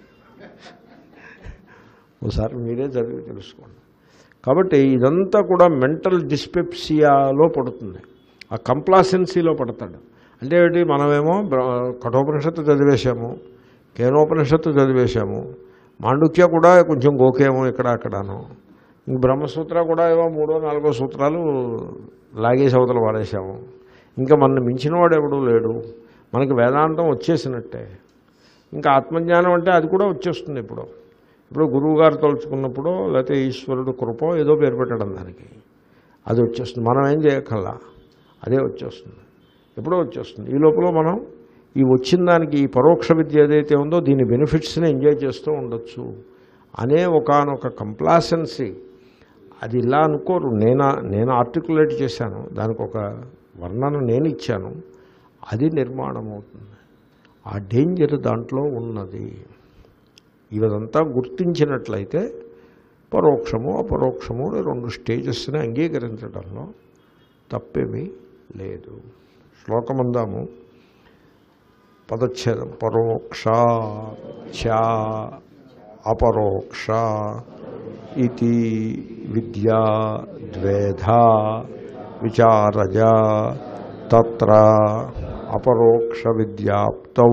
ఒకసారి మీరే చదివి తెలుసుకోండి కాబట్టి ఇదంతా కూడా మెంటల్ డిస్పెప్సియాలో పడుతుంది ఆ కంప్లాసెన్సీలో పడతాడు అంటే ఏంటి మనమేమో బ్ర- కఠోపనిషత్తు చదివేశాము కేనోపనిషత్తు చదివేశాము మాండుక్య కూడా కొంచెం గోకేమో ఇక్కడ అక్కడను ఇంక బ్రహ్మసూత్ర కూడా ఏమో మూడో నాలుగో సూత్రాలు లాగేసి అవతల వాడేశాము ఇంకా మన మించిన వాడు ఎవడూ లేడు మనకి వేదాంతం వచ్చేసినట్టే ఇంకా ఆత్మజ్ఞానం అంటే అది కూడా వచ్చేస్తుంది ఇప్పుడు ఇప్పుడు గురువు గారు తలుచుకున్నప్పుడు లేకపోతే ఈశ్వరుడు కృపో ఏదో పేరు పెట్టడం దానికి అది వచ్చేస్తుంది మనం ఏం చేయక్కర్లా అదే వచ్చేస్తుంది ఎప్పుడో వచ్చేస్తుంది ఈ లోపల మనం ఈ వచ్చిన దానికి ఈ పరోక్ష విద్య ఏదైతే ఉందో దీని బెనిఫిట్స్ని ఎంజాయ్ చేస్తూ ఉండొచ్చు అనే ఒకనొక కంప్లాసెన్సీ అది ఇలా అనుకోరు నేను నేను ఆర్టికులేట్ చేశాను దానికి ఒక వర్ణన నేను ఇచ్చాను అది నిర్మాణం అవుతుంది ఆ డేంజర్ దాంట్లో ఉన్నది ఇవదంతా గుర్తించినట్లయితే పరోక్షము అపరోక్షము అనే రెండు స్టేజెస్ని అంగీకరించడంలో తప్పేమీ లేదు శ్లోకమందాము పదచ్ఛేదం పరోక్ష చ అపరోక్ష ఇది విద్యా ద్వేధ విచారజ తత్ర అపరోక్ష విద్యాప్తౌ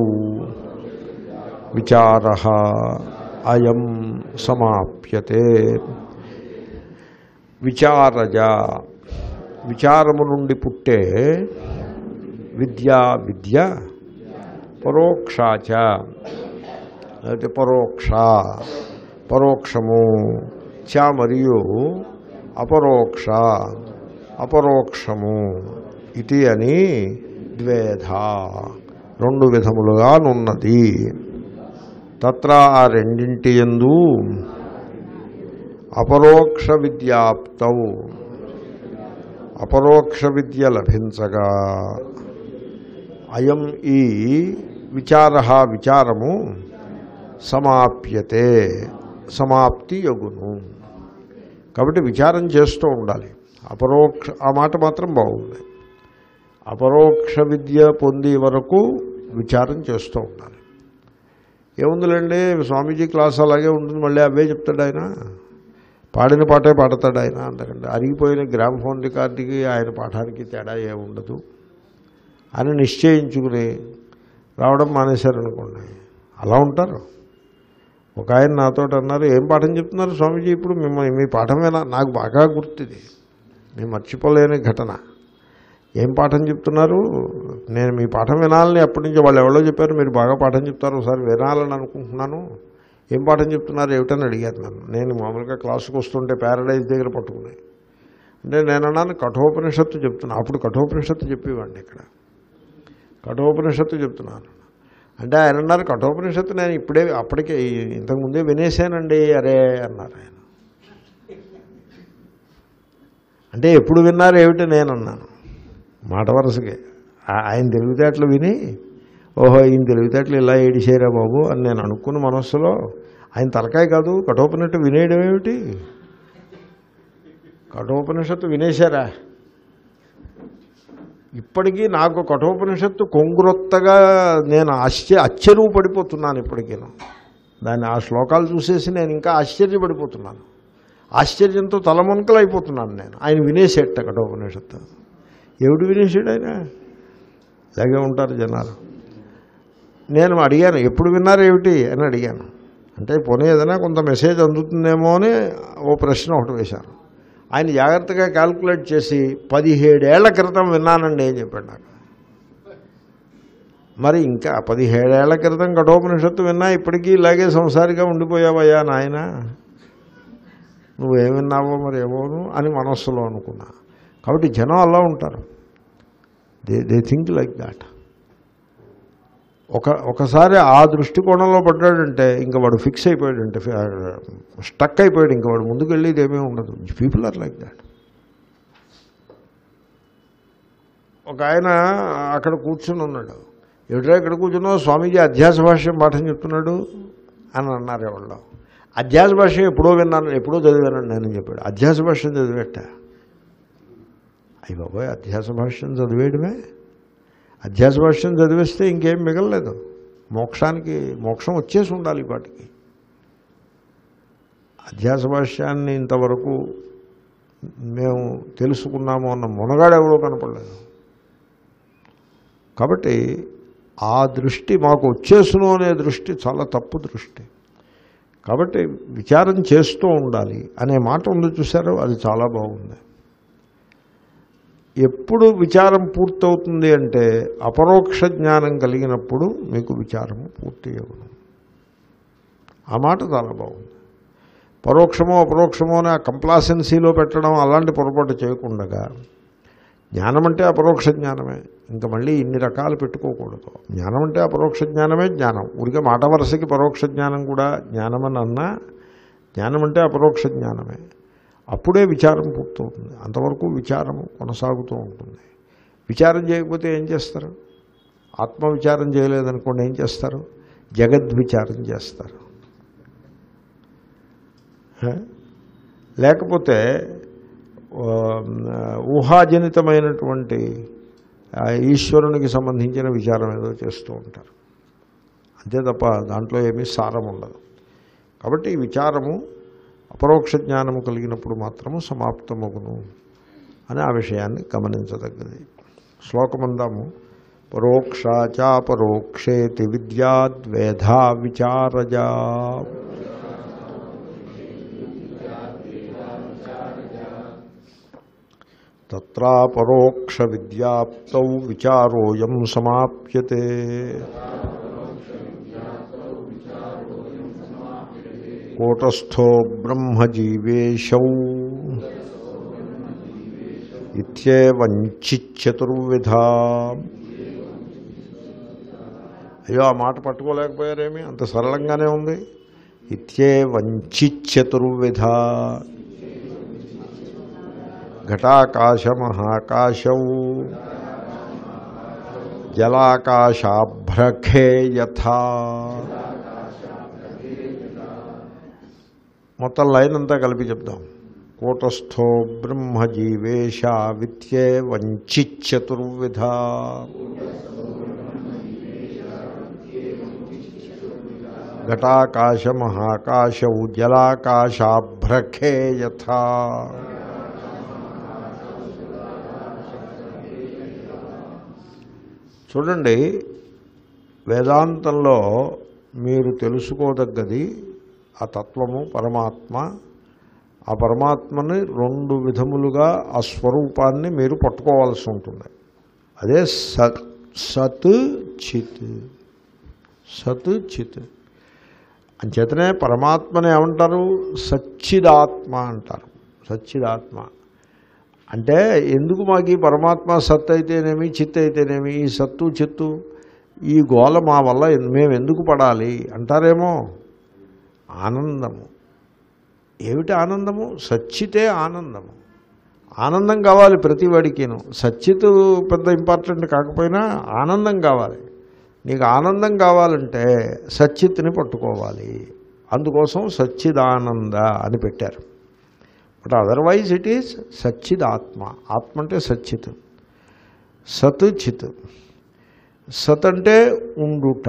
విచార అయం సమాప్యతే విచారజ విచారము నుండి పుట్టే విద్యా విద్య పరోక్షాచ అయితే పరోక్ష పరోక్షము చ మరియు అపరోక్ష అపరోక్షము ఇది అని ద్వేధ రెండు విధములుగా నున్నది తత్ర ఆ రెండింటి ఎందు అపరోక్ష విద్యాప్తౌ అపరోక్ష విద్య లభించగా అయం ఈ విచార విచారము సమాప్యతే సమాప్తి యగును కాబట్టి విచారం చేస్తూ ఉండాలి అపరోక్ష ఆ మాట మాత్రం బాగుంది అపరోక్ష విద్య పొందే వరకు విచారం చేస్తూ ఉండాలి ఏముందిలేండి స్వామీజీ క్లాస్ అలాగే ఉంటుంది మళ్ళీ అవే చెప్తాడు ఆయన పాడిన పాటే పాడతాడు ఆయన అంతకంటే అరిగిపోయిన గ్రామ్ ఫోన్ రికార్డుకి ఆయన పాఠానికి తేడా ఏముండదు అని నిశ్చయించుకుని రావడం మానేశారనుకోండి అలా ఉంటారు ఒక ఆయన నాతో అన్నారు ఏం పాఠం చెప్తున్నారు స్వామీజీ ఇప్పుడు మిమ్మల్ని మీ పాఠమేనా నాకు బాగా గుర్తుది నేను మర్చిపోలేని ఘటన ఏం పాఠం చెప్తున్నారు నేను మీ పాఠం వినాలని అప్పటి నుంచి వాళ్ళు ఎవరో చెప్పారు మీరు బాగా పాఠం చెప్తారు ఒకసారి వినాలని అనుకుంటున్నాను ఏం పాఠం చెప్తున్నారు ఏమిటని అడిగారు నన్ను నేను మామూలుగా క్లాసుకు వస్తుంటే ప్యారడైజ్ దగ్గర పట్టుకున్నాయి అంటే నేను అన్నాను కఠోపనిషత్తు చెప్తున్నా అప్పుడు కఠోపనిషత్తు చెప్పేవాడిని ఇక్కడ కఠోపనిషత్తు చెప్తున్నాను అంటే ఆయన అన్నారు కఠోపనిషత్తు నేను ఇప్పుడే అప్పటికే ఇంతకుముందే వినేశానండి అరే అన్నారు ఆయన అంటే ఎప్పుడు విన్నారు ఏమిటి నేను అన్నాను మాట వరుసకే ఆ- ఆయన తెలివితేటలు విని ఓహో ఈయన తెలివితేటలు ఇలా ఏడిచేయరా బాబు అని నేను అనుకున్న మనస్సులో ఆయన తలకాయ కాదు కఠోపనిషత్తు వినేయడం ఏమిటి కఠోపనిషత్తు వినేశారా ఇప్పటికీ నాకు కఠోపనిషత్తు కొంగురొత్తగా నేను ఆశ్చర్య అచ్చరువు పడిపోతున్నాను ఇప్పటికీ దాన్ని ఆ శ్లోకాలు చూసేసి నేను ఇంకా ఆశ్చర్యపడిపోతున్నాను ఆశ్చర్యంతో తలమునకలు అయిపోతున్నాను నేను ఆయన వినేసేట కఠోపనిషత్తు ఎవడు వినేసాడు ఆయన ఇలాగే ఉంటారు జనాలు నేను అడిగాను ఎప్పుడు విన్నారు ఏమిటి అని అడిగాను అంటే పోనీ ఏదైనా కొంత మెసేజ్ అందుతుందేమో అని ఓ ప్రశ్న ఒకటి వేశాను ఆయన జాగ్రత్తగా క్యాల్కులేట్ చేసి పదిహేడేళ్ల క్రితం విన్నానండి అని చెప్పాడు నాకు మరి ఇంకా పదిహేడేళ్ల క్రితం కఠోపనిషత్తు విన్నా ఇప్పటికీ ఇలాగే సంసారిగా ఉండిపోయావయ్యా నాయన నువ్వేం విన్నావో మరి ఏమోను అని మనస్సులో అనుకున్నా కాబట్టి జనం అలా ఉంటారు they they think like that ఒక ఒకసారి ఆ దృష్టికోణంలో పడ్డాడంటే ఇంకా వాడు ఫిక్స్ అయిపోయాడంటే స్టక్ అయిపోయాడు ఇంకా వాడు ముందుకు వెళ్ళేది ఏమీ ఉండదు పీపుల్ ఆర్ లైక్ దాట్ ఒక ఆయన అక్కడ కూర్చుని ఉన్నాడు ఎదురా ఇక్కడ కూర్చున్నావు స్వామీజీ అధ్యాస భాష్యం పాఠం చెప్తున్నాడు అని అన్నారు ఎవరు అధ్యాస భాష్యం ఎప్పుడో విన్నాను ఎప్పుడో చదివానండి నేను చెప్పాడు అధ్యాస భాష్యం చదివేట అయ్యి బాబోయ్ అధ్యాస భాష్యం చదివేయడమే అధ్యాస భాష్యం చదివేస్తే ఇంకేం మిగలలేదు మోక్షానికి మోక్షం వచ్చేసి ఉండాలి వాటికి అధ్యాస భాష్యాన్ని ఇంతవరకు మేము తెలుసుకున్నాము అన్న మునగాడు ఎవడో కనపడలేదు కాబట్టి ఆ దృష్టి మాకు వచ్చేసును అనే దృష్టి చాలా తప్పు దృష్టి కాబట్టి విచారం చేస్తూ ఉండాలి అనే మాట ఉంది చూసారో అది చాలా బాగుంది ఎప్పుడు విచారం పూర్తవుతుంది అంటే అపరోక్ష జ్ఞానం కలిగినప్పుడు మీకు విచారము పూర్తి అవ్వను ఆ మాట చాలా బాగుంది పరోక్షమో అపరోక్షమో అని ఆ కంప్లాసెన్సీలో పెట్టడం అలాంటి పొరపాటు చేయకుండా జ్ఞానం అంటే అపరోక్ష జ్ఞానమే ఇంకా మళ్ళీ ఇన్ని రకాలు పెట్టుకోకూడదు జ్ఞానం అంటే అపరోక్ష జ్ఞానమే జ్ఞానం ఊరికే మాట వరుసకి పరోక్ష జ్ఞానం కూడా జ్ఞానమని అన్నా జ్ఞానం అంటే అపరోక్ష జ్ఞానమే అప్పుడే విచారం పూర్తవుతుంది అంతవరకు విచారము కొనసాగుతూ ఉంటుంది విచారం చేయకపోతే ఏం చేస్తారు ఆత్మ విచారం చేయలేదనుకోండి ఏం చేస్తారు జగద్విచారం చేస్తారు హే? లేకపోతే ఆ, ఊహాజనితమైనటువంటి ఆ, ఈశ్వరునికి సంబంధించిన విచారం ఏదో చేస్తూ ఉంటారు అంతే తప్ప దాంట్లో ఏమీ సారం ఉండదు కాబట్టి ఈ విచారము అపరోక్ష జ్ఞానము కలిగినప్పుడు మాత్రము సమాప్తమగును అని ఆ విషయాన్ని గమనించదగ్గది శ్లోకమందాము పరోక్షాచాపరోక్షేతి విద్యాద్వేధా విచారజా తత్రాపరోక్ష విద్యాప్తౌ విచారోయం సమాప్యతే కూటస్థో బ్రహ్మజీవేశౌ ఇత్యేవంచిచతుర్విధా అయ్యో ఆ మాట పట్టుకోలేకపోయారేమి అంత సరళంగానే ఉంది ఇత్యేవంచిచతుర్విధ ఘటాకాశ మహాకాశౌ జలాకాశాభ్రఖే యథా మొత్తం లైన్ అంతా కలిపి చెప్దాం కూటస్థో బ్రహ్మజీవేశ విత్యే వంచిచతుర్విధ ఘటాకాశ మహాకాశౌ జలాకాశాభ్రఖే యథా చూడండి వేదాంతంలో మీరు తెలుసుకోదగ్గది ఆ తత్వము పరమాత్మ ఆ పరమాత్మని రెండు విధములుగా ఆ స్వరూపాన్ని మీరు పట్టుకోవాల్సి ఉంటుంది అదే సత్ సత్ చిత్ సత్ చిత్ అంచేతనే పరమాత్మని ఏమంటారు సచ్చిదాత్మ అంటారు సచ్చిదాత్మ అంటే ఎందుకు మాకు ఈ పరమాత్మ సత్ అయితేనేమి చిత్ అయితేనేమి ఈ సత్తు చిత్తు ఈ గోల మా వల్ల ఎన్- మేము ఎందుకు పడాలి అంటారేమో ఆనందము ఏమిటి ఆనందము సచ్చితే ఆనందము ఆనందం కావాలి ప్రతి వాడికిను సచ్చిత్ పెద్ద ఇంపార్టెంట్ కాకపోయినా ఆనందం కావాలి నీకు ఆనందం కావాలంటే సచ్చిత్ని పట్టుకోవాలి అందుకోసం సచ్చిదానంద అని పెట్టారు బట్ అదర్వైజ్ ఇట్ ఈజ్ సచ్చిద్ ఆత్మ ఆత్మ అంటే సచ్చిత్ సత్ చిత్ సత్ అంటే ఉండుట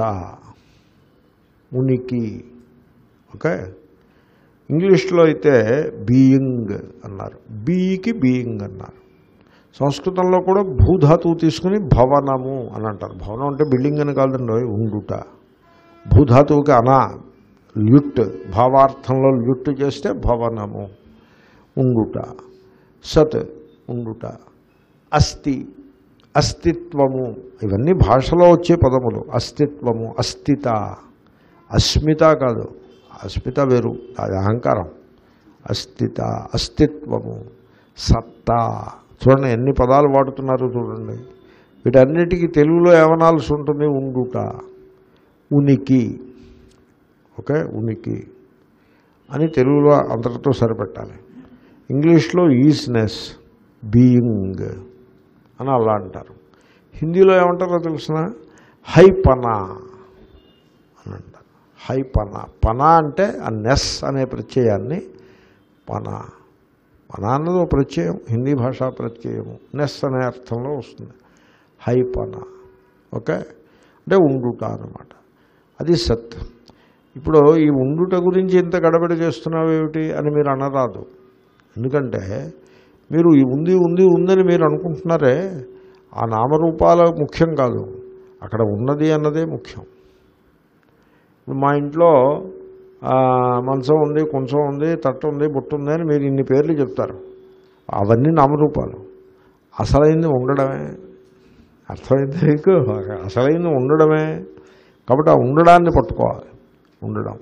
ఉనికి ఓకే ఇంగ్లీష్లో అయితే బీయింగ్ అన్నారు బీకి బీయింగ్ అన్నారు సంస్కృతంలో కూడా భూధాతువు తీసుకుని భవనము అని అంటారు భవనం అంటే బిల్డింగ్ అని కాదండి ఉండుట భూధాతువుకి అనా ల్యుట్ భావార్థంలో ల్యుట్ చేస్తే భవనము ఉండుట సత్ ఉండుట అస్థి అస్తిత్వము ఇవన్నీ భాషలో వచ్చే పదములు అస్తిత్వము అస్థిత అస్మిత కాదు అస్మిత వేరు అది అహంకారం అస్థిత అస్తిత్వము సత్తా చూడండి ఎన్ని పదాలు వాడుతున్నారు చూడండి వీటన్నిటికీ తెలుగులో ఏమనాల్సి ఉంటుంది ఉండుట ఉనికి ఓకే ఉనికి అని తెలుగులో అంతటితో సరిపెట్టాలి ఇంగ్లీష్లో ఈజ్నెస్ బీయింగ్ అని అలా అంటారు హిందీలో ఏమంటారో తెలిసిన హైపనా అని అంటారు హైపన పన అంటే ఆ నెస్ అనే ప్రత్యయాన్ని పన పన అన్నది ఒక ప్రత్యయం హిందీ భాషా ప్రత్యయము నెస్ అనే అర్థంలో వస్తుంది హైపన ఓకే అంటే ఉండుట అన్నమాట అది సత్ ఇప్పుడు ఈ ఉండుట గురించి ఇంత గడబడి చేస్తున్నావు ఏమిటి అని మీరు అనరాదు ఎందుకంటే మీరు ఈ ఉంది ఉంది ఉందని మీరు అనుకుంటున్నారే ఆ నామరూపాల ముఖ్యం కాదు అక్కడ ఉన్నది అన్నదే ముఖ్యం ఇప్పుడు మా ఇంట్లో ఆ, మంచం ఉంది కొంచెం ఉంది తట్ట ఉంది బుట్ట ఉంది అని మీరు ఇన్ని పేర్లు చెప్తారు అవన్నీ నామరూపాలు అసలైంది ఉండడమే అర్థమైంది మీకు అసలైంది ఉండడమే కాబట్టి ఆ ఉండడాన్ని పట్టుకోవాలి ఉండడం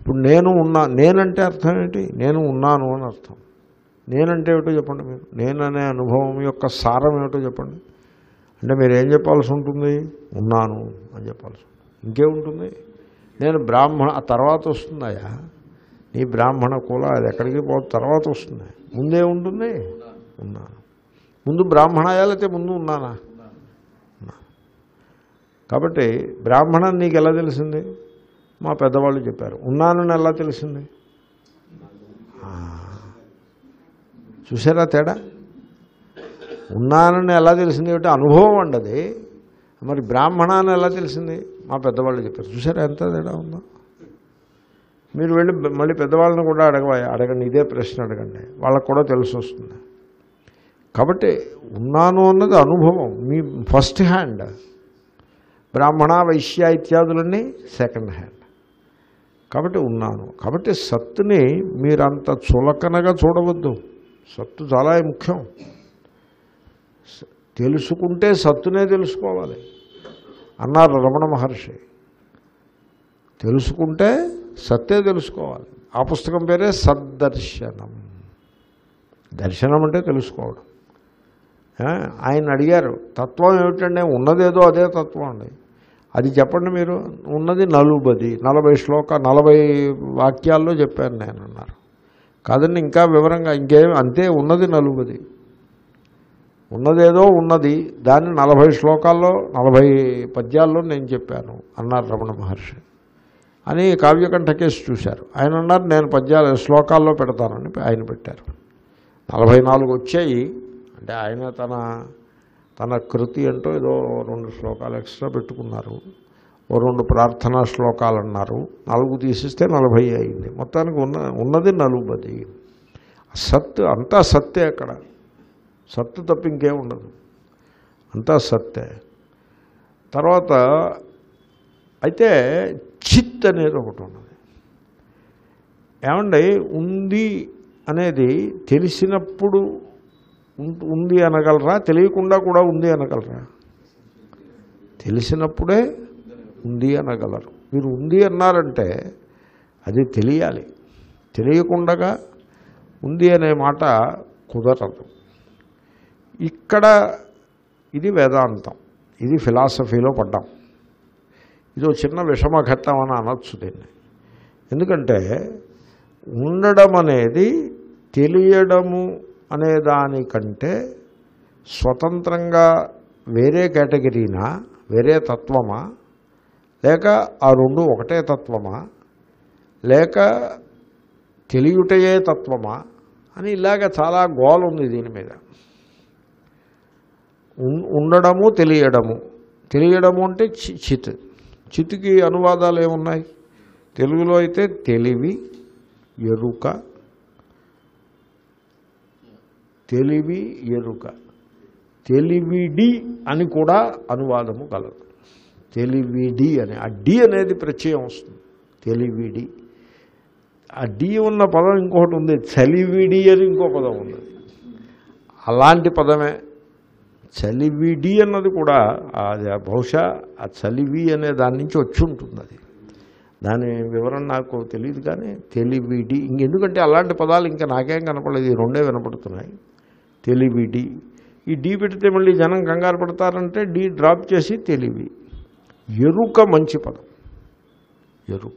ఇప్పుడు నేను ఉన్నా నేనంటే అర్థం ఏంటి నేను ఉన్నాను అని అర్థం నేనంటే ఏమిటో చెప్పండి మీరు నేననే అనుభవం యొక్క సారం ఏమిటో చెప్పండి అంటే మీరు ఏం చెప్పాల్సి ఉంటుంది ఉన్నాను అని చెప్పాల్సి ఉంటుంది ఇంకేముంటుంది నేను బ్రాహ్మణ ఆ తర్వాత వస్తుందయా నీ బ్రాహ్మణ కుల అది ఎక్కడికి పో తర్వాత వస్తుంది ముందే ఉంటుంది ఉన్నాను ముందు బ్రాహ్మణాయా లేకపోతే ముందు ఉన్నానా ఉన్నా. కాబట్టి బ్రాహ్మణం నీకు ఎలా తెలిసింది మా పెద్దవాళ్ళు చెప్పారు ఉన్నానని ఎలా తెలిసింది ఆ. చూసారా తేడా ఉన్నానని ఎలా తెలిసింది అంటే అనుభవం అండి అది మరి బ్రాహ్మణ అని ఎలా తెలిసింది మా పెద్దవాళ్ళు చెప్పారు చూసారా ఎంత తేడా ఉందో మీరు వెళ్ళి మళ్ళీ పెద్దవాళ్ళని కూడా అడగవా అడగండి ఇదే ప్రశ్న అడగండి వాళ్ళకు కూడా తెలిసి వస్తుంది కాబట్టి ఉన్నాను అన్నది అనుభవం మీ ఫస్ట్ హ్యాండ్ బ్రాహ్మణ వైశ్య ఇత్యాదులన్నీ సెకండ్ హ్యాండ్ కాబట్టి ఉన్నాను కాబట్టి సత్తుని మీరంత చులకనగా చూడవద్దు సత్తు చాలా ముఖ్యం స- తెలుసుకుంటే సత్తునే తెలుసుకోవాలి అన్నారు రమణ మహర్షి తెలుసుకుంటే సత్తే తెలుసుకోవాలి ఆ పుస్తకం పేరే సద్దర్శనం దర్శనం అంటే తెలుసుకోవడం ఆ, ఆయన అడిగారు తత్వం ఏమిటంటే ఉన్నదేదో అదే తత్వం అండి అది చెప్పండి మీరు ఉన్నది నలుబది నలభై శ్లోక నలభై వాక్యాల్లో చెప్పాను నేను అన్నారు కాదండి ఇంకా వివరంగా ఇంకేం అంతే ఉన్నది నలుబది ఉన్నదేదో ఉన్నది దాన్ని నలభై శ్లోకాల్లో నలభై పద్యాల్లో నేను చెప్పాను అన్నారు రమణ మహర్షి అని కావ్యకంఠ కేసు చూశారు ఆయన అన్నారు నేను పద్యాలు శ్లోకాల్లో పెడతానని ఆయన పెట్టారు నలభై నాలుగు వచ్చాయి అంటే ఆయన తన తన కృతి అంటూ ఏదో రెండు శ్లోకాలు ఎక్స్ట్రా పెట్టుకున్నారు ఓ రెండు ప్రార్థనా శ్లోకాలు అన్నారు నాలుగు తీసిస్తే నలభై అయింది మొత్తానికి ఉన్న ఉన్నది నలుబది సత్ అంతా సత్తే అక్కడ సత్తు తప్ప ఇంకేం ఉండదు అంతా సత్తే తర్వాత అయితే చిత్ అనేది ఒకటి ఉన్నది ఏమండి ఉంది అనేది తెలిసినప్పుడు ఉం- ఉంది అనగలరా తెలియకుండా కూడా ఉంది అనగలరా తెలిసినప్పుడే ఉంది అనగలరు మీరు ఉంది అన్నారంటే అది తెలియాలి తెలియకుండా ఉంది అనే మాట కుదరదు ఇక్కడ ఇది వేదాంతం ఇది ఫిలాసఫీలో పడ్డాం ఇది ఒక చిన్న విషమఘట్టం అని అనొచ్చు దీన్ని ఎందుకంటే ఉండడం అనేది తెలియడము అనే దానికంటే స్వతంత్రంగా వేరే కేటగిరీనా వేరే తత్వమా లేక ఆ రెండు ఒకటే తత్వమా లేక తెలియుటయే తత్వమా అని ఇలాగ చాలా గోల ఉంది దీని మీద ఉన్- ఉండడము తెలియడము తెలియడము అంటే చి- చిత్ చిత్కి అనువాదాలు ఏమున్నాయి తెలుగులో అయితే తెలివి ఎరుక తెలివి ఎరుక తెలివిడి అని కూడా అనువాదము కలదు తెలివిడి అని ఆ డి అనేది ప్రత్యయం వస్తుంది తెలివిడి ఆ డి ఉన్న పదం ఇంకొకటి ఉంది చలివిడి అని ఇంకో పదం ఉన్నది అలాంటి పదమే చలివిడి అన్నది కూడా అది బహుశా ఆ చలివి అనే దాని నుంచి వచ్చి ఉంటుంది అది దాని వివరణ నాకు తెలియదు కానీ తెలివిడి ఇంకెందుకంటే అలాంటి పదాలు ఇంకా నాకేం కనపడలేదు ఈ రెండే వినపడుతున్నాయి తెలివిడి ఈ డి పెడితే మళ్ళీ జనం కంగారు పడతారంటే డి డ్రాప్ చేసి తెలివి ఎరుక మంచి పదం ఎరుక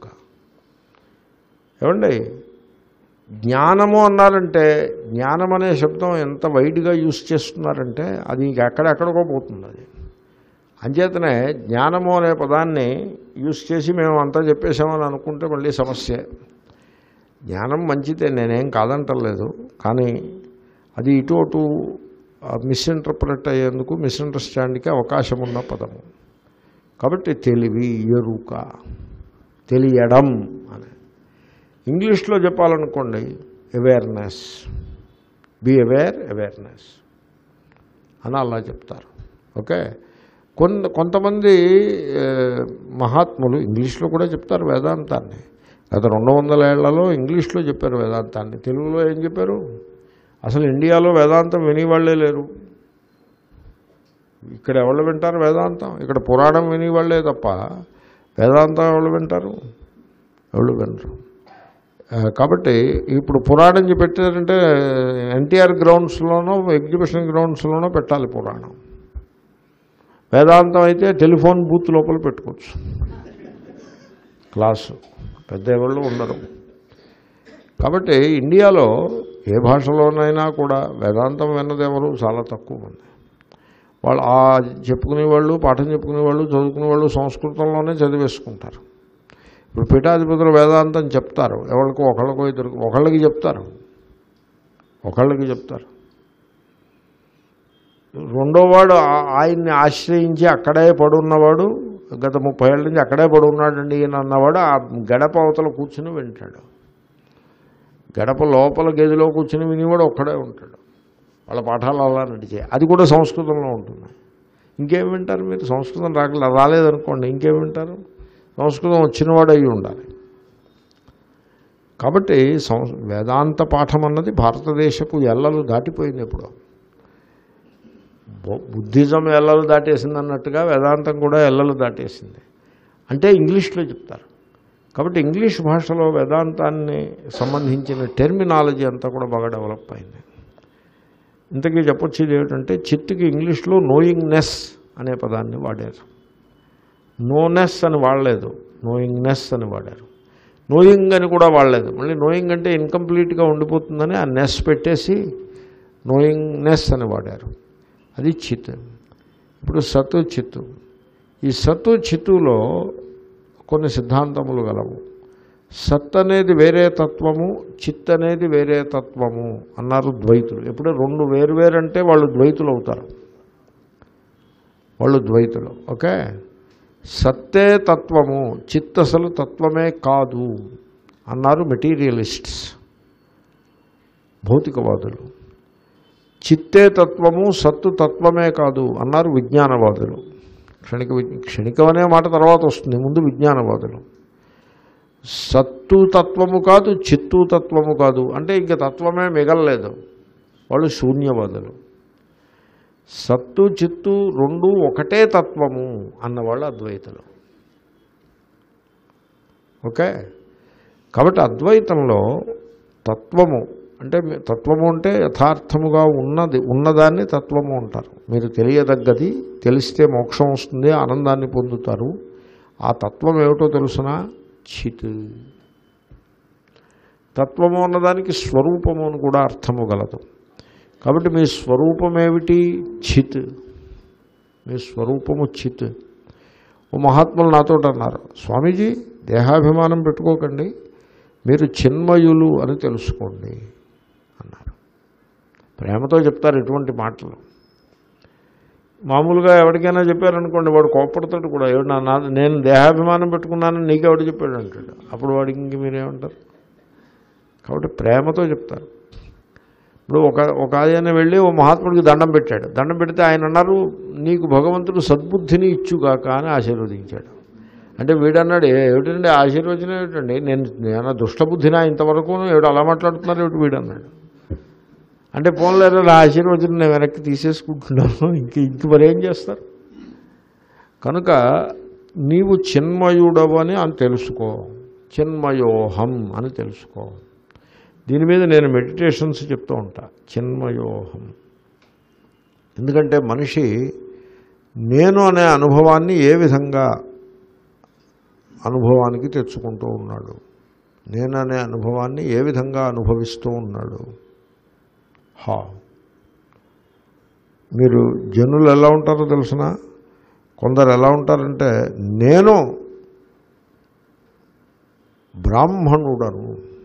ఏమండి జ్ఞానము అన్నారంటే జ్ఞానం అనే శబ్దం ఎంత వైడ్గా యూస్ చేస్తున్నారంటే అది ఇంక ఎక్కడెక్కడికో పోతుంది అది అంచేతనే జ్ఞానము అనే పదాన్ని యూస్ చేసి మేము అంతా చెప్పేసామని అనుకుంటే మళ్ళీ సమస్య జ్ఞానం మంచిదే నేనేం కాదంటలేదు కానీ అది ఇటు అటు మిస్ఇంటర్ప్రిట్ అయ్యేందుకు మిస్అండర్స్టాండ్కి అవకాశం ఉన్న పదము కాబట్టి తెలివి ఎరుక తెలియడం అని ఇంగ్లీష్లో చెప్పాలనుకోండి అవేర్నెస్ బీ అవేర్ అవేర్నెస్ అని అలా చెప్తారు ఓకే కొంత కొంతమంది ఏ, మహాత్ములు ఇంగ్లీష్లో కూడా చెప్తారు వేదాంతాన్ని గత రెండు వందల ఏళ్లలో ఇంగ్లీష్లో చెప్పారు వేదాంతాన్ని తెలుగులో ఏం చెప్పారు అసలు ఇండియాలో వేదాంతం వినేవాళ్లే లేరు ఇక్కడ ఎవరు వింటారు వేదాంతం ఇక్కడ పురాణం వినేవాళ్లే తప్ప వేదాంతం ఎవరు వింటారు ఎవరు వినరు ఆ, కాబట్టి ఇప్పుడు పురాణం చెప్పి పెట్టారంటే ఎన్టీఆర్ గ్రౌండ్స్లోనో ఎగ్జిబిషన్ గ్రౌండ్స్లోనో పెట్టాలి పురాణం వేదాంతం అయితే టెలిఫోన్ బూత్ లోపల పెట్టుకోవచ్చు క్లాసు పెద్ద ఎవళ్ళు ఉండరు కాబట్టి ఇండియాలో ఏ భాషలోనైనా కూడా వేదాంతం విన్నది ఎవరు చాలా తక్కువ మంది వాళ్ళు ఆ చెప్పుకునే వాళ్ళు పాఠం చెప్పుకునే వాళ్ళు చదువుకునే వాళ్ళు సంస్కృతంలోనే చదివేసుకుంటారు ఇప్పుడు పీఠాధిపతులు వేదాంతం చెప్తారు ఎవరికి ఒకళ్ళకో ఇద్దరు ఒకళ్ళకి చెప్తారు ఒకళ్ళకి చెప్తారు రెండోవాడు ఆ- ఆయన్ని ఆశ్రయించి అక్కడే పడున్నవాడు గత ముప్పై ఏళ్ళ నుంచి అక్కడే పడున్నాడండి ఈయన అన్నవాడు ఆ గడప అవతల కూర్చుని వింటాడు గడప లోపల గదిలో కూర్చుని వినేవాడు ఒక్కడే ఉంటాడు వాళ్ళ పాఠాలు అలా నడిచాయి అది కూడా సంస్కృతంలో ఉంటుంది ఇంకేం వింటారు మీరు సంస్కృతం రాక రాలేదనుకోండి ఇంకేం వింటారు సంస్కృతం వచ్చినవాడు అయి ఉండాలి కాబట్టి సం వేదాంత పాఠం అన్నది భారతదేశపు ఎల్లలు దాటిపోయింది ఇప్పుడు బౌ- బుద్ధిజం ఎల్లలు దాటేసింది అన్నట్టుగా వేదాంతం కూడా ఎల్లలు దాటేసింది అంటే ఇంగ్లీష్లో చెప్తారు కాబట్టి ఇంగ్లీష్ భాషలో వేదాంతాన్ని సంబంధించిన టెర్మినాలజీ అంతా కూడా బాగా డెవలప్ అయింది ఇంతకీ చెప్పొచ్చేది ఏమిటంటే చిత్తుకి ఇంగ్లీష్లో నోయింగ్నెస్ అనే పదాన్ని వాడారు నోనెస్ అని వాడలేదు నోయింగ్నెస్ అని వాడారు నోయింగ్ అని కూడా వాడలేదు మళ్ళీ నోయింగ్ అంటే ఇన్కంప్లీట్గా ఉండిపోతుందని ఆ నెస్ పెట్టేసి నోయింగ్నెస్ అని వాడారు అది చిత్ ఇప్పుడు సత్తు చిత్తు ఈ సత్తు చిత్తులో కొన్ని సిద్ధాంతములు గలవు సత్ అనేది వేరే తత్వము చిత్ అనేది వేరే తత్వము అన్నారు ద్వైతులు ఎప్పుడే రెండు వేరు వేరు అంటే వాళ్ళు ద్వైతులు అవుతారు వాళ్ళు ద్వైతులు ఓకే సత్తే తత్వము చిత్ అసలు తత్వమే కాదు అన్నారు మెటీరియలిస్ట్స్ భౌతికవాదులు చిత్తే తత్వము సత్తు తత్వమే కాదు అన్నారు విజ్ఞానవాదులు క్షణిక విజ్- క్షణికం అనే మాట తర్వాత వస్తుంది ముందు విజ్ఞానవాదులు సత్తు తత్వము కాదు చిత్తు తత్వము కాదు అంటే ఇంక తత్వమే మిగలలేదు వాళ్ళు శూన్యవాదులు సత్తు చిత్తు రెండు ఒకటే తత్వము అన్నవాళ్ళు అద్వైతులు ఓకే కాబట్టి అద్వైతంలో తత్వము అంటే మీ- తత్వము అంటే యథార్థముగా ఉన్నది ఉన్నదాన్ని తత్వము అంటారు మీరు తెలియదగ్గది తెలిస్తే మోక్షం వస్తుంది ఆనందాన్ని పొందుతారు ఆ తత్వం ఏమిటో తెలుసునా చిత్ తత్వము అన్నదానికి స్వరూపము అని కూడా అర్థము గలదు కాబట్టి మీ స్వరూపం ఏమిటి చిత్ మీ స్వరూపము చిత్ ఓ మహాత్ములు నాతో అన్నారు స్వామీజీ దేహాభిమానం పెట్టుకోకండి మీరు చిన్మయులు అని తెలుసుకోండి అన్నారు ప్రేమతో చెప్తారు ఎటువంటి మాటలు మామూలుగా ఎవరికైనా చెప్పారనుకోండి వాడు కోపడతాడు కూడా ఎవడు నా నా- నేను దేహాభిమానం పెట్టుకున్నానని నీకెవడు చెప్పాడు అంటాడు అప్పుడు వాడికి ఇంక మీరేమంటారు కాబట్టి ప్రేమతో చెప్తారు ఇప్పుడు ఒక ఒక ఆయన వెళ్ళి ఓ మహాత్ముడికి దండం పెట్టాడు దండం పెడితే ఆయన అన్నారు నీకు భగవంతుడు సద్బుద్ధిని ఇచ్చుగాక అని ఆశీర్వదించాడు అంటే వీడన్నాడు "ఏ- ఏమిటండి ఆశీర్వచనం ఏమిటండి నేను నేను దుష్టబుద్ధినా ఇంతవరకు ఏమిటి అలా మాట్లాడుతున్నారు ఏమిటి వీడు అన్నాడు అంటే పోన్లేరు నా ఆశీర్వచనం నేను వెనక్కి తీసేసుకుంటున్నాను ఇంక ఇంక మరేం చేస్తారు కనుక నీవు చిన్మయుడవని అని తెలుసుకో చిన్మయోహం అని తెలుసుకో దీని మీద నేను మెడిటేషన్స్ చెప్తూ ఉంటా చిన్మయోహం ఎందుకంటే మనిషి నేను అనే అనుభవాన్ని ఏ విధంగా అనుభవానికి తెచ్చుకుంటూ ఉన్నాడు నేను అనే అనుభవాన్ని ఏ విధంగా అనుభవిస్తూ ఉన్నాడు హా మీరు జనులు ఎలా ఉంటారో తెలుసిన కొందరు ఎలా ఉంటారంటే నేను బ్రాహ్మణుడను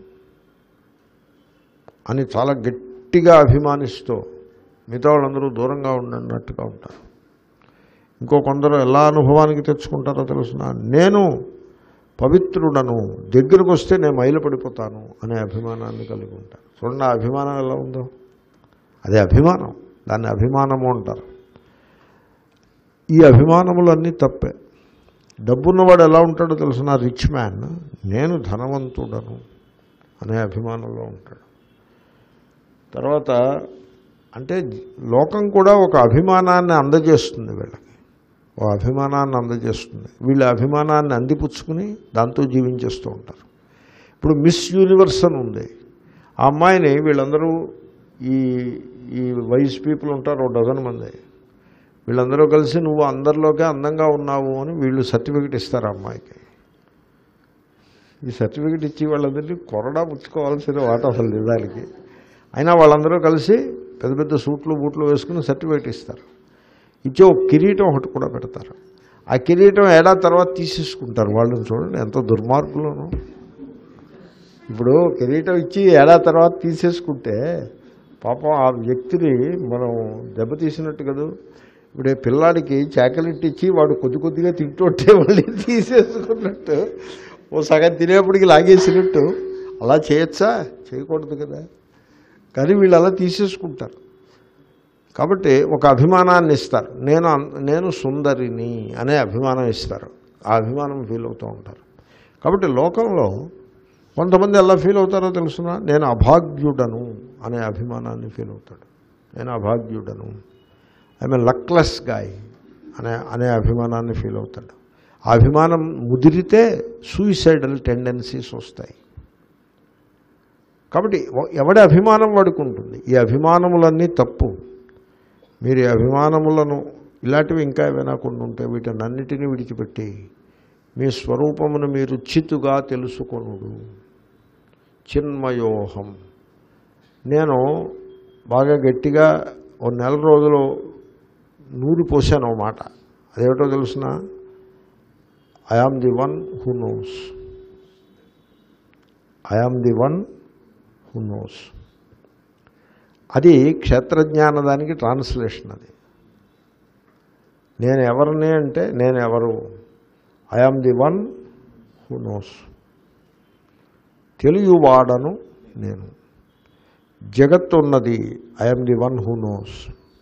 అని చాలా గట్టిగా అభిమానిస్తూ మిగతా వాళ్ళందరూ దూరంగా ఉండన్నట్టుగా ఉంటారు ఇంకో కొందరు ఎలా అనుభవానికి తెచ్చుకుంటారో తెలుసిన నేను పవిత్రుడను దగ్గరకు వస్తే నేను మైలపడిపోతాను అనే అభిమానాన్ని కలిగి ఉంటాను చూడండి ఆ అభిమానం ఎలా ఉందో అదే అభిమానం దాన్ని అభిమానము అంటారు ఈ అభిమానములన్నీ తప్పే డబ్బున్నవాడు ఎలా ఉంటాడో తెలుసిన రిచ్ మ్యాన్ నేను ధనవంతుడను అనే అభిమానంలో ఉంటాడు తర్వాత అంటే లోకం కూడా ఒక అభిమానాన్ని అందజేస్తుంది వీళ్ళకి ఓ అభిమానాన్ని అందజేస్తుంది వీళ్ళ అభిమానాన్ని అందిపుచ్చుకుని దాంతో జీవించేస్తూ ఉంటారు ఇప్పుడు మిస్ యూనివర్స్ అని ఉంది ఆ అమ్మాయిని వీళ్ళందరూ ఈ ఈ వైస్ పీపుల్ ఉంటారు ఓ డజన్ మంది వీళ్ళందరూ కలిసి నువ్వు అందరిలోకే అందంగా ఉన్నావు అని వీళ్ళు సర్టిఫికెట్ ఇస్తారు ఆ అమ్మాయికి ఈ సర్టిఫికెట్ ఇచ్చి వాళ్ళందరినీ కొరడా ముచ్చుకోవాల్సిన వాట అసలు నిజానికి అయినా వాళ్ళందరూ కలిసి పెద్ద పెద్ద సూట్లు బూట్లు వేసుకుని సర్టిఫికెట్ ఇస్తారు ఇచ్చి ఒక కిరీటం ఒకటి కూడా పెడతారు ఆ కిరీటం ఏడా తర్వాత తీసేసుకుంటారు వాళ్ళని చూడండి ఎంత దుర్మార్గులను ఇప్పుడు కిరీటం ఇచ్చి ఏడా తర్వాత తీసేసుకుంటే పాపం ఆ వ్యక్తిని మనం దెబ్బతీసినట్టు కదా ఇప్పుడు ఈ పిల్లాడికి చాకలెట్ ఇచ్చి వాడు కొద్ది కొద్దిగా తింటుంటే మళ్ళీ తీసేసుకున్నట్టు ఓ సగం తినేప్పటికి లాగేసినట్టు అలా చేయొచ్చా చేయకూడదు కదా కానీ వీళ్ళు అలా తీసేసుకుంటారు కాబట్టి ఒక అభిమానాన్ని ఇస్తారు నేను అన్- నేను సుందరిని అనే అభిమానం ఇస్తారు ఆ అభిమానం ఫీల్ అవుతూ ఉంటారు కాబట్టి లోకంలో కొంతమంది ఎలా ఫీల్ అవుతారో తెలుసునా నేను అభాగ్యుడను అనే అభిమానాన్ని ఫీల్ అవుతాడు నేను అభాగ్యుడను ఐ మీన్ లక్లెస్ గాయ్ అనే అనే అభిమానాన్ని ఫీల్ అవుతాడు ఆ అభిమానం ముదిరితే సూయిసైడల్ టెండెన్సీస్ వస్తాయి కాబట్టి ఎవ- ఎవడి అభిమానం వాడికి ఉంటుంది ఈ అభిమానములన్నీ తప్పు మీరు ఈ అభిమానములను ఇలాంటివి ఇంకా ఏమైనా కొన్ని ఉంటే వీటన్నిటిని విడిచిపెట్టి మీ స్వరూపమును మీరు చిత్తుగా తెలుసుకొనుడు చిన్మయోహం నేను బాగా గట్టిగా ఓ నెల రోజులు నూరి పోసాను ఓ మాట అదేమిటో తెలుసిన I am the one who knows I am the one who knows అది క్షేత్రజ్ఞాన దానికి ట్రాన్స్లేషన్ అది నేను ఎవరిని అంటే నేను ఎవరు I am the one who knows తెలియవాడను నేను జగత్తు ఉన్నది I am the one who knows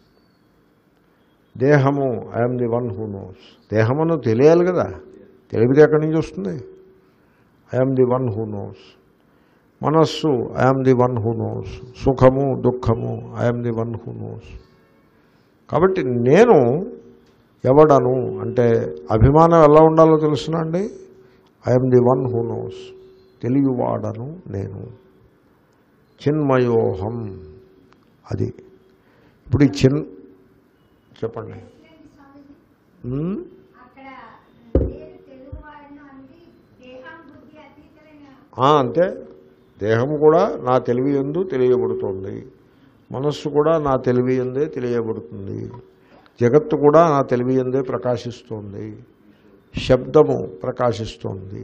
దేహము I am the one who knows దేహమును తెలియాలి కదా తెలివితే ఎక్కడి నుంచి వస్తుంది I am the one who knows మనస్సు I am the one who knows సుఖము దుఃఖము I am the one who knows కాబట్టి నేను ఎవడను అంటే అభిమానం ఎలా ఉండాలో తెలుసునా అండి I'm the one who knows తెలియవాడను నేను చిన్మయోహం అది ఇప్పుడు ఈ చిన్ చెప్పండి ఉమ్, అక్కడ నేను తెలుగు వాడిను అంది దేహం బుద్ధి అతీతమైన ఆ, అంతే దేహం కూడా నా తెలివి ఎందు తెలియబడుతోంది మనస్సు కూడా నా తెలివి ఎందే తెలియబడుతుంది జగత్తు కూడా నా తెలివి ఎందే ప్రకాశిస్తోంది శబ్దము ప్రకాశిస్తోంది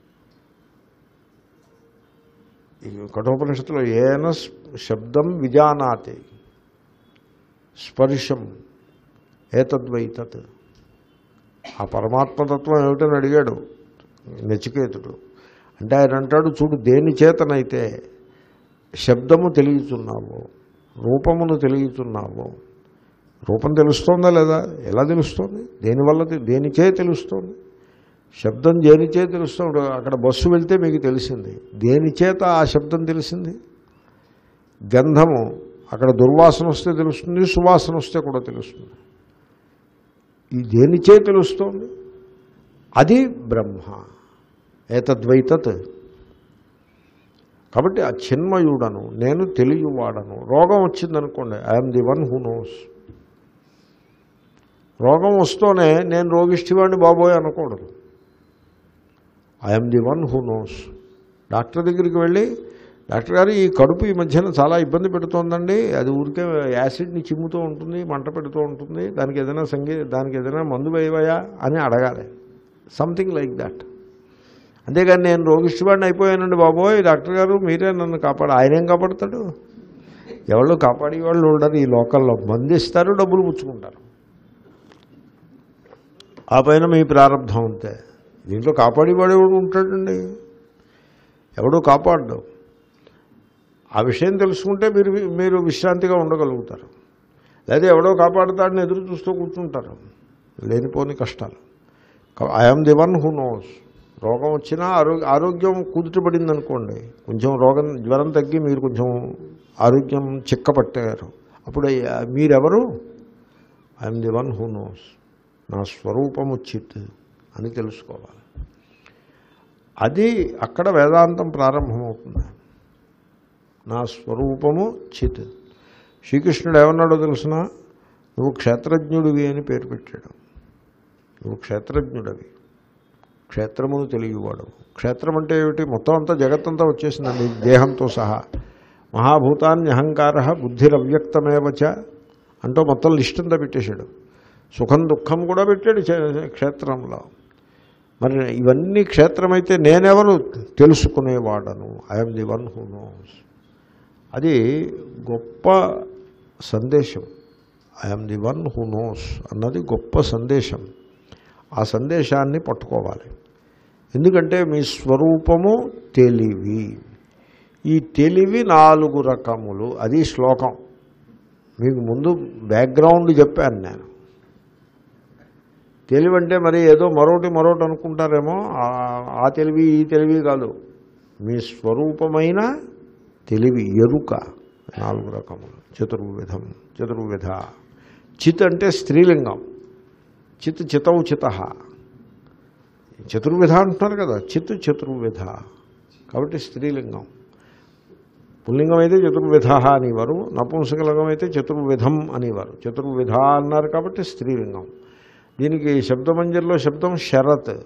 ఈ కఠోపనిషత్తులో ఏన శబ్దం విజానాతి స్పర్శం ఏతద్వైతత్ ఆ పరమాత్మతత్వం ఏమిటని అడిగాడు నచికేతుడు అంటే ఆయన అంటాడు చూడు దేని చేతనైతే శబ్దము తెలియచున్నావో రూపమును తెలియచున్నావో రూపం తెలుస్తోందా లేదా ఎలా తెలుస్తోంది దేనివల్ల తె- దేనిచే తెలుస్తోంది శబ్దం దేనిచే తెలుస్తుంది అక్కడ బస్సు వెళ్తే మీకు తెలిసింది దేని చేత ఆ శబ్దం తెలిసింది గంధము అక్కడ దుర్వాసన వస్తే తెలుస్తుంది సువాసన వస్తే కూడా తెలుస్తుంది ఈ దేనిచే తెలుస్తోంది అది బ్రహ్మ ఏతద్వైతత్ కాబట్టి ఆ చిన్మయుడను నేను తెలియవాడను రోగం వచ్చిందనుకోండి I'm the one who knows రోగం వస్తూనే నేను రోగిష్టివాడిని బాబోయ్ అనకూడదు I'm the one who knows doctor దగ్గరికి వెళ్ళి డాక్టర్ గారు ఈ కడుపు ఈ మధ్యన చాలా ఇబ్బంది పెడుతోందండి అది ఊరికే యాసిడ్ని చిమ్ముతూ ఉంటుంది మంట పెడుతూ ఉంటుంది దానికి ఏదైనా సంగీ దానికి ఏదైనా మందు వేయవయా అని అడగాలి సంథింగ్ లైక్ దాట్ అంతేగాని నేను రోగిష్టివాడిని అయిపోయానండి బాబోయ్ డాక్టర్ గారు మీరే నన్ను కాపాడు ఆయన ఏం కాపాడుతాడు ఎవరు కాపాడే వాళ్ళు ఉండరు ఈ లోకల్లో మందు ఇస్తారు డబ్బులు పుచ్చుకుంటారు ఆ పైన మీ ప్రారంభం అంతే దీంట్లో కాపాడేవాడు ఎవడు ఉంటాడండి ఎవడో కాపాడు ఆ విషయం తెలుసుకుంటే మీరు మీరు విశ్రాంతిగా ఉండగలుగుతారు లేదా ఎవడో కాపాడుతాడని ఎదురు చూస్తూ కూర్చుంటారు లేనిపోని కష్టాలు I'm the one who knows రోగం వచ్చినా ఆరోగ్య ఆరోగ్యం కుదుటపడింది అనుకోండి కొంచెం రోగం జ్వరం తగ్గి మీరు కొంచెం ఆరోగ్యం చిక్కపట్టారు అప్పుడు అయ్యా, మీరెవరు I'm the one who knows నా స్వరూపము చిత్ అని తెలుసుకోవాలి అది అక్కడ వేదాంతం ప్రారంభమవుతుంది నా స్వరూపము చిత్ శ్రీకృష్ణుడు ఏమన్నాడో తెలుసిన నువ్వు క్షేత్రజ్ఞుడివి అని పేరు పెట్టాడు నువ్వు క్షేత్రజ్ఞుడవి క్షేత్రమును తెలియవాడు క్షేత్రం అంటే ఏమిటి మొత్తం అంతా జగత్తంతా వచ్చేసిందండి దేహంతో సహా మహాభూతాన్ని అహంకార బుద్ధిరవ్యక్తమేవచ అంటూ మొత్తం లిస్ట్ అంతా పెట్టేశాడు సుఖం దుఃఖం కూడా పెట్టాడు చే- క్షేత్రంలో మరి ఇవన్నీ క్షేత్రమైతే నేనెవరు తెలుసుకునేవాడను I'm the one who knows అది గొప్ప సందేశం I'm the one who knows అన్నది గొప్ప సందేశం ఆ సందేశాన్ని పట్టుకోవాలి ఎందుకంటే మీ స్వరూపము తెలివి ఈ తెలివి నాలుగు రకములు అది శ్లోకం మీకు ముందు బ్యాక్గ్రౌండ్ చెప్పాను నేను తెలివి అంటే మరి ఏదో మరోటి మరోటి అనుకుంటారేమో ఆ- ఆ తెలివి ఈ తెలివి కాదు మీ స్వరూపమైన తెలివి ఎరుక నాలుగు రకములు చతుర్విధం చతుర్విధ చిత్ అంటే స్త్రీలింగం చిత్ చితౌ చిత చతుర్విధ అంటున్నారు కదా చిత్ చతుర్విధ కాబట్టి స్త్రీలింగం పుల్లింగం అయితే చతుర్విధ అనేవారు నపుంసకలింగం అయితే చతుర్విధం అనేవారు చతుర్విధ అన్నారు కాబట్టి స్త్రీలింగం దీనికి శబ్దమంజరిలో శబ్దం శరత్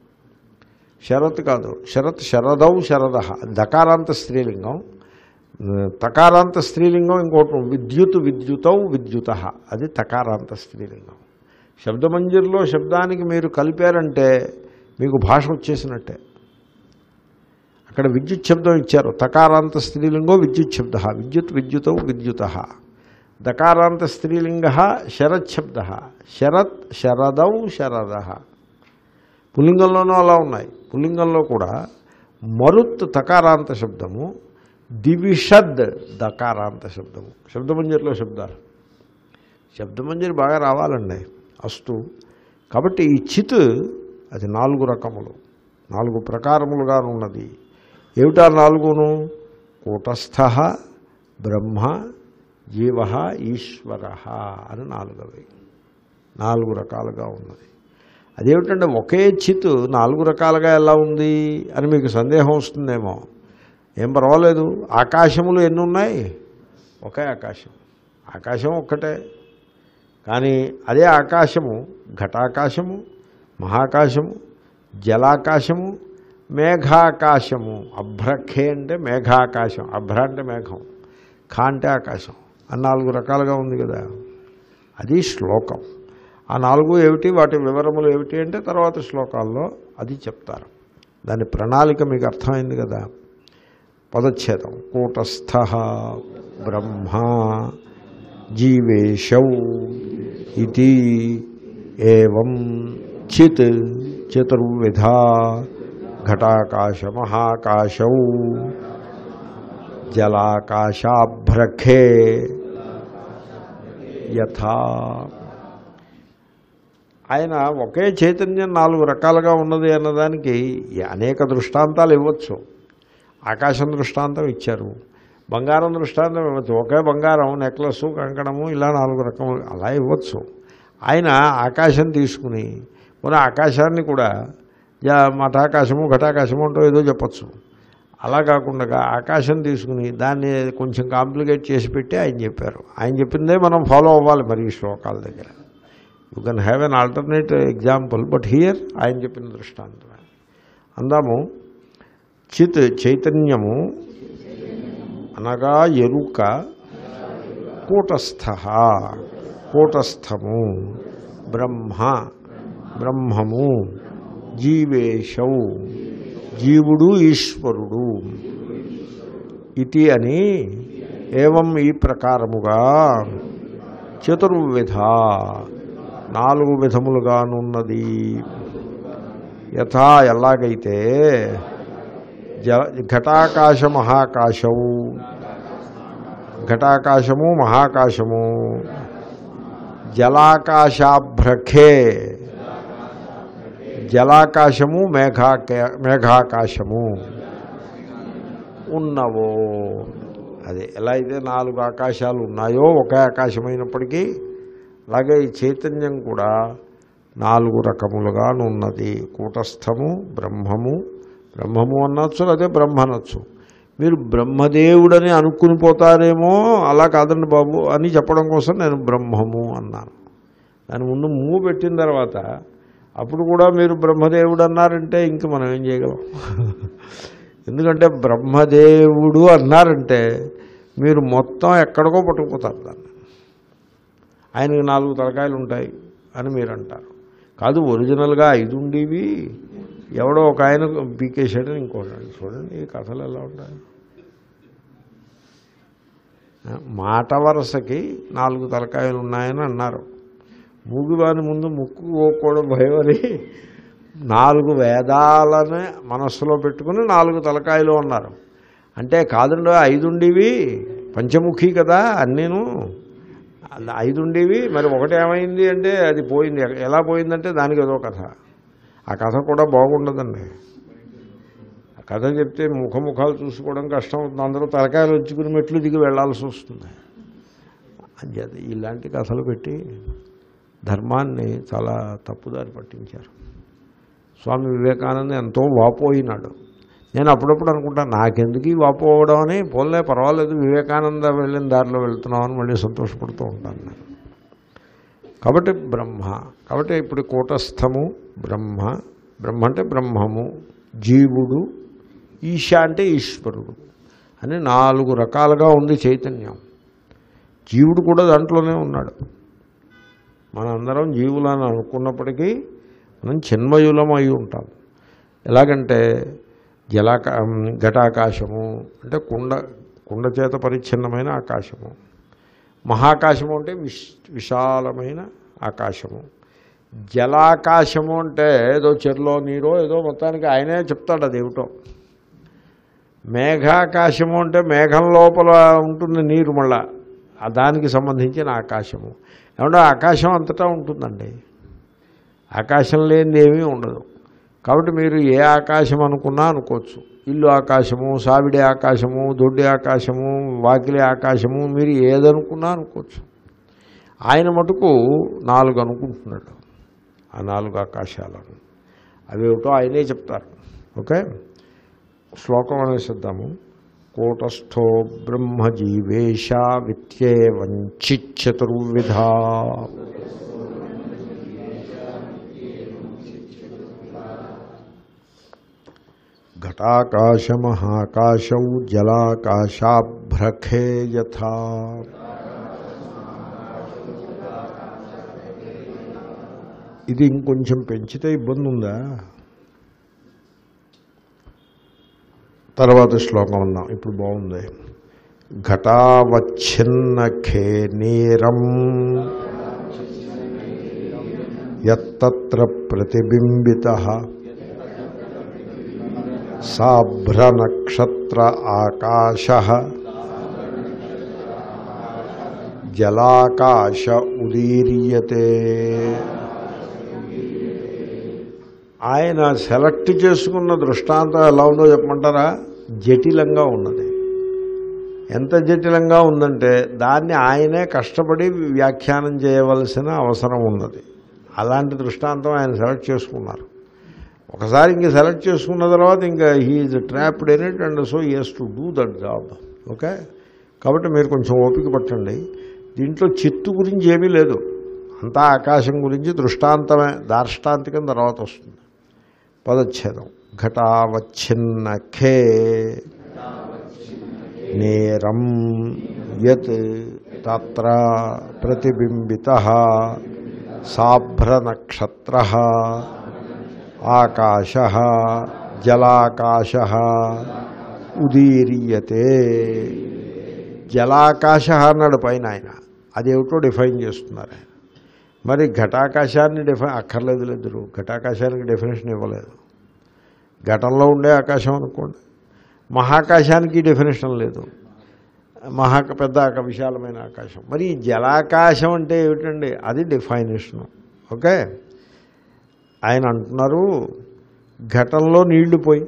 శరత్ కాదు శరత్ శరదౌ శరద దకారాంత స్త్రీలింగం తకారాంత స్త్రీలింగం ఇంకోటి విద్యుత్ విద్యుతౌ విద్యుత అది తకారాంత స్త్రీలింగం శబ్దమంజరిలో శబ్దానికి మీరు కలిపారంటే మీకు భాష వచ్చేసినట్టే అక్కడ విద్యుత్ శబ్దం ఇచ్చారు తకారాంత స్త్రీలింగో విద్యుత్ శబ్ద విద్యుత్ విద్యుతౌ విద్యుత దకారాంత స్త్రీలింగ శరత్ శబ్ద శరత్ శరదౌ శరద పుల్లింగంలోనూ అలా ఉన్నాయి పుల్లింగంలో కూడా మరుత్ తకారాంత శబ్దము దివిషద్ దకారాంత శబ్దము శబ్దమంజరిలో శబ్దాలు శబ్దమంజరి బాగా రావాలండి అస్తు కాబట్టి ఈ చిత్ అది నాలుగు రకములు నాలుగు ప్రకారములుగా ఉన్నది ఏమిటా నాలుగును కూటస్థ బ్రహ్మ జీవ ఈశ్వర అని నాలుగవి నాలుగు రకాలుగా ఉన్నది అదేమిటంటే ఒకే చిత్ నాలుగు రకాలుగా ఎలా ఉంది అని మీకు సందేహం వస్తుందేమో ఏం పర్వాలేదు ఆకాశములు ఎన్ని ఉన్నాయి ఒకే ఆకాశం ఆకాశం ఒక్కటే కానీ అదే ఆకాశము ఘటాకాశము మహాకాశము జలాకాశము మేఘాకాశము అభ్రఖే అంటే మేఘాకాశం అభ్ర అంటే మేఘం ఖా అంటే ఆకాశం అని నాలుగు రకాలుగా ఉంది కదా అది శ్లోకం ఆ నాలుగు ఏమిటి వాటి వివరములు ఏమిటి అంటే తర్వాత శ్లోకాల్లో అది చెప్తారు దాని ప్రణాళిక మీకు అర్థమైంది కదా పదచ్ఛేదం కూటస్థ బ్రహ్మ జీవేశౌ ఇది ఏవం చిత్ చతుర్విధ ఘటాకాశ మహాకాశౌ జలాకాశాభ్రఖే యథా ఆయన ఒకే చైతన్యం నాలుగు రకాలుగా ఉన్నది అన్నదానికి అనేక దృష్టాంతాలు ఇవ్వచ్చు ఆకాశం దృష్టాంతం ఇచ్చారు బంగారం దృష్టాంతం ఇవ్వచ్చు ఒకే బంగారం నెక్లెస్ కంకణము ఇలా నాలుగు రకములు అలా ఇవ్వచ్చు ఆయన ఆకాశం తీసుకుని మన ఆకాశాన్ని కూడా జా మఠాకాశము ఘటాకాశము అంటూ ఏదో చెప్పచ్చు అలా కాకుండా ఆకాశం తీసుకుని దాన్ని కొంచెం కాంప్లికేట్ చేసి పెట్టి ఆయన చెప్పారు ఆయన చెప్పిందే మనం ఫాలో అవ్వాలి మరి ఈ శ్లోకాల దగ్గర you can have an alternate example but here ఆయన చెప్పిన దృష్టాంతమే అందాము చిత్ చైతన్యము అనగా ఎరుక కూటస్థ కూటస్థము బ్రహ్మ బ్రహ్మము జీవేశౌ జీవుడు ఈశ్వరుడు ఇది అని ఏవం ఈ ప్రకారముగా చతుర్విధ నాలుగు విధములుగానున్నది యథా ఎలాగైతే జ ఘటాకాశ మహాకాశవు ఘటాకాశము మహాకాశము జలాకాశాభ్రఖే జలాకాశము మేఘాక మేఘాకాశము ఉన్నవో అదే ఎలా అయితే నాలుగు ఆకాశాలు ఉన్నాయో ఒకే ఆకాశమైనప్పటికీ అలాగే ఈ చైతన్యం కూడా నాలుగు రకములుగా ఉన్నది కూటస్థము బ్రహ్మము బ్రహ్మము అనొచ్చు అదే బ్రహ్మ అనొచ్చు మీరు బ్రహ్మదేవుడని అనుకుని పోతారేమో అలా కాదండి బాబు అని చెప్పడం కోసం నేను బ్రహ్మము అన్నాను దాని ముందు మూవ్ పెట్టిన తర్వాత అప్పుడు కూడా మీరు బ్రహ్మదేవుడు అన్నారంటే ఇంక మనం ఏం చేయగలం ఎందుకంటే బ్రహ్మదేవుడు అన్నారంటే మీరు మొత్తం ఎక్కడికో పట్టుకుపోతారు దాన్ని ఆయనకి నాలుగు తలకాయలు ఉంటాయి అని మీరు అంటారు కాదు ఒరిజినల్గా ఐదు ఉండేవి ఎవడో ఒక ఆయన పీకేశాడని ఇంకోటి చూడండి ఈ కథలు ఎలా ఉంటాయి మాట వరసకి నాలుగు తలకాయలు ఉన్నాయని అన్నారు మూగివాని ముందు ముక్కు కూడా భయం అని నాలుగు వేదాలని మనస్సులో పెట్టుకుని నాలుగు తలకాయలు అన్నారు అంటే కాదండి ఐదుండివి పంచముఖి కదా అన్నీను అలా ఐదుండేవి మరి ఒకటి ఏమైంది అంటే అది పోయింది ఎలా పోయిందంటే దానికి ఏదో కథ ఆ కథ కూడా బాగుండదండి ఆ కథ చెప్తే ముఖముఖాలు చూసుకోవడం కష్టం అవుతుంది అందరూ తలకాయలు వచ్చుకుని మెట్లు దిగి వెళ్లాల్సి వస్తుంది అంచేత ఇలాంటి కథలు పెట్టి ధర్మాన్ని చాలా తప్పుదారి పట్టించారు స్వామి వివేకానంద ఎంతో వాపోయినాడు నేను అప్పుడప్పుడు అనుకుంటా నాకెందుకు ఈ వాపోవడం అని పోలే పర్వాలేదు వివేకానంద వెళ్ళిన దారిలో వెళ్తున్నామని మళ్ళీ సంతోషపడుతూ ఉంటాను నేను కాబట్టి బ్రహ్మ కాబట్టి ఇప్పుడు కూటస్థము బ్రహ్మ బ్రహ్మ అంటే బ్రహ్మము జీవుడు ఈశ అంటే ఈశ్వరుడు అని నాలుగు రకాలుగా ఉంది చైతన్యం జీవుడు కూడా దాంట్లోనే ఉన్నాడు మనందరం జీవులని అనుకున్నప్పటికీ మనం చిన్మయులం అయి ఉంటాం ఎలాగంటే జలాకా ఘటాకాశము అంటే కుండ కుండ చేత పరిచ్ఛిన్నమైన ఆకాశము మహాకాశము అంటే విశ్ విశాలమైన ఆకాశము జలాకాశము అంటే ఏదో చెరులో నీరో ఏదో మొత్తానికి ఆయనే చెప్తాడు అది ఏమిటో మేఘాకాశము అంటే మేఘం లోపల ఉంటుంది నీరు మళ్ళా ఆ దానికి సంబంధించిన ఆకాశము ఏమంటే ఆకాశం అంతటా ఉంటుందండి ఆకాశం లేనిది ఏమీ ఉండదు కాబట్టి మీరు ఏ ఆకాశం అనుకున్నా అనుకోవచ్చు ఇల్లు ఆకాశము సావిడి ఆకాశము దొడ్డి ఆకాశము వాకిలి ఆకాశము మీరు ఏదనుకున్నా అనుకోవచ్చు ఆయన మటుకు నాలుగు అనుకుంటున్నాడు ఆ నాలుగు ఆకాశాలను అవేమిటో ఆయనే చెప్తారు ఓకే శ్లోకం అనేసిద్దాము కూటస్థో బ్రహ్మజీవేశ విత్యేవంచిచతుర్విధ ఘటాకాశమహాకాశౌ జలాకాశాభ్రఖే యథా ఇది ఇంకొంచెం పెంచితే ఇబ్బంది ఉందా తర్వాత శ్లోకం ఉన్నాం ఇప్పుడు బాగుంది ఘటావచ్ఛిన్నఖే నీరం ఎత్తత్ర ప్రతిబింబిత సాభ్రనక్షత్ర ఆకాశ జలాకాశ ఉదీర్యతే ఆయన సెలెక్ట్ చేసుకున్న దృష్టాంతం ఎలా ఉందో చెప్పమంటారా జటిలంగా ఉన్నది ఎంత జటిలంగా ఉందంటే దాన్ని ఆయనే కష్టపడి వ్యాఖ్యానం చేయవలసిన అవసరం ఉన్నది అలాంటి దృష్టాంతం ఆయన సెలెక్ట్ చేసుకున్నారు ఒకసారి ఇంక సెలెక్ట్ చేసుకున్న తర్వాత ఇంకా he's trapped in it and so is to do that job okay కాబట్టి మీరు కొంచెం ఓపిక పట్టండి దీంట్లో చిత్తు గురించి ఏమీ లేదు అంతా ఆకాశం గురించి దృష్టాంతమే దార్ష్టాంతికం తర్వాత వస్తుంది పదచ్ఛేదం ఘటావచ్ఛిన్న ఖే నేరం యత్ తత్ర ప్రతిబింబిత సాభ్రనక్షత్ర ఆకాశ జలాకాశ ఉదీర్యతే జలాకాశ అన్నాడు పైన ఆయన అదేమిటో డిఫైన్ చేస్తున్నారు ఆయన మరి ఘటాకాశాన్ని డిఫైన్ అక్కర్లేదు లేదు ఘటాకాశానికి డెఫినేషన్ ఇవ్వలేదు ఘటంలో ఉండే ఆకాశం అనుకోండి మహాకాశానికి డెఫినేషన్ లేదు మహా పెద్ద ఆక- విశాలమైన ఆకాశం మరి ఈ జలాకాశం అంటే ఏమిటండి అది డిఫైనేషను ఓకే ఆయన అంటున్నారు ఘటంలో నీళ్లు పోయి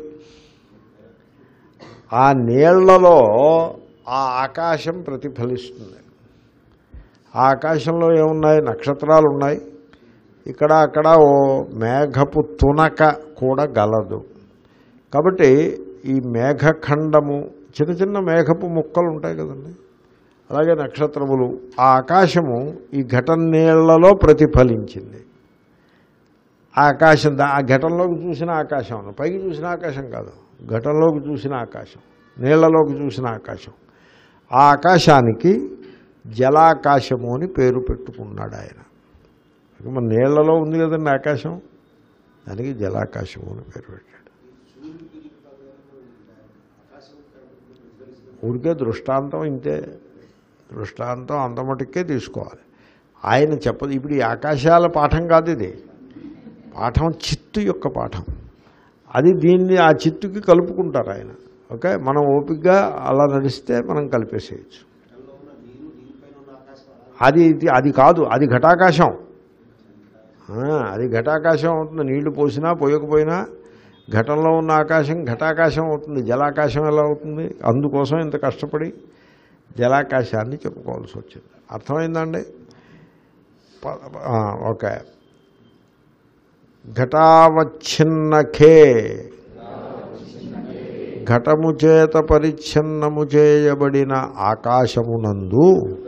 ఆ నీళ్లలో ఆ ఆకాశం ప్రతిఫలిస్తుంది ఆ ఆకాశంలో ఏమున్నాయి నక్షత్రాలు ఉన్నాయి ఇక్కడ అక్కడ ఓ మేఘపు తునక కూడా గలదు కాబట్టి ఈ మేఘఖండము చిన్న చిన్న మేఘపు ముక్కలు ఉంటాయి కదండి అలాగే నక్షత్రములు ఆ ఆకాశము ఈ ఘటన నీళ్లలో ప్రతిఫలించింది ఆ ఆకాశం దా- ఆ ఘటనలోకి చూసిన ఆకాశం అన్న పైకి చూసిన ఆకాశం కాదు ఘటనలోకి చూసిన ఆకాశం నీళ్లలోకి చూసిన ఆకాశం ఆ ఆకాశానికి జలాకాశము అని పేరు పెట్టుకున్నాడు ఆయన మన నీళ్లలో ఉంది కదండి ఆకాశం దానికి జలాకాశము అని పేరు పెట్టాడు ఊరికే దృష్టాంతం ఇంతే దృష్టాంతం అంత మటుకే తీసుకోవాలి ఆయన చెప్పదు ఇప్పుడు ఈ ఆకాశాల పాఠం కాదు ఇది పాఠం చిత్తు యొక్క పాఠం అది దీన్ని ఆ చిత్తుకి కలుపుకుంటారు ఆయన ఓకే మనం ఓపికగా అలా నడిస్తే మనం కలిపేసేయచ్చు అది ఇది- అది కాదు అది ఘటాకాశం ఆ, అది ఘటాకాశం అవుతుంది నీళ్లు పోసినా పోయకపోయినా ఘటంలో ఉన్న ఆకాశం ఘటాకాశం అవుతుంది జలాకాశం ఎలా అవుతుంది అందుకోసం ఇంత కష్టపడి జలాకాశాన్ని చెప్పుకోవాల్సి వచ్చింది అర్థమైందండి ప- ఆ, ఓకే ఘటావచ్ఛిన్నఖే ఘటము చేత పరిచ్ఛిన్నము చేయబడిన ఆకాశమునందు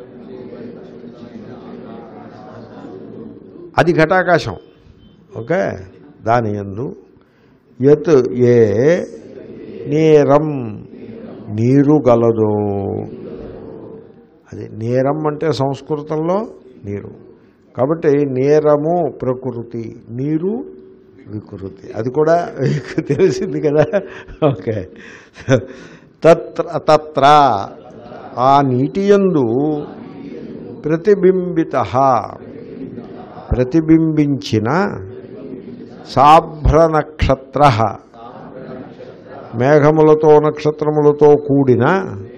అది ఘటాకాశం ఓకే దాని ఎందు యత్ ఏ నేరం నీరు గలదో అది నేరం అంటే సంస్కృతంలో నీరు కాబట్టి నేరము ప్రకృతి నీరు వికృతి అది కూడా మీకు తెలిసింది కదా ఓకే తత్ర తత్ర ఆ నీటి యందు ప్రతిబింబిత ప్రతిబింబించిన సాభ్ర నక్షత్ర మేఘములతో నక్షత్రములతో కూడిన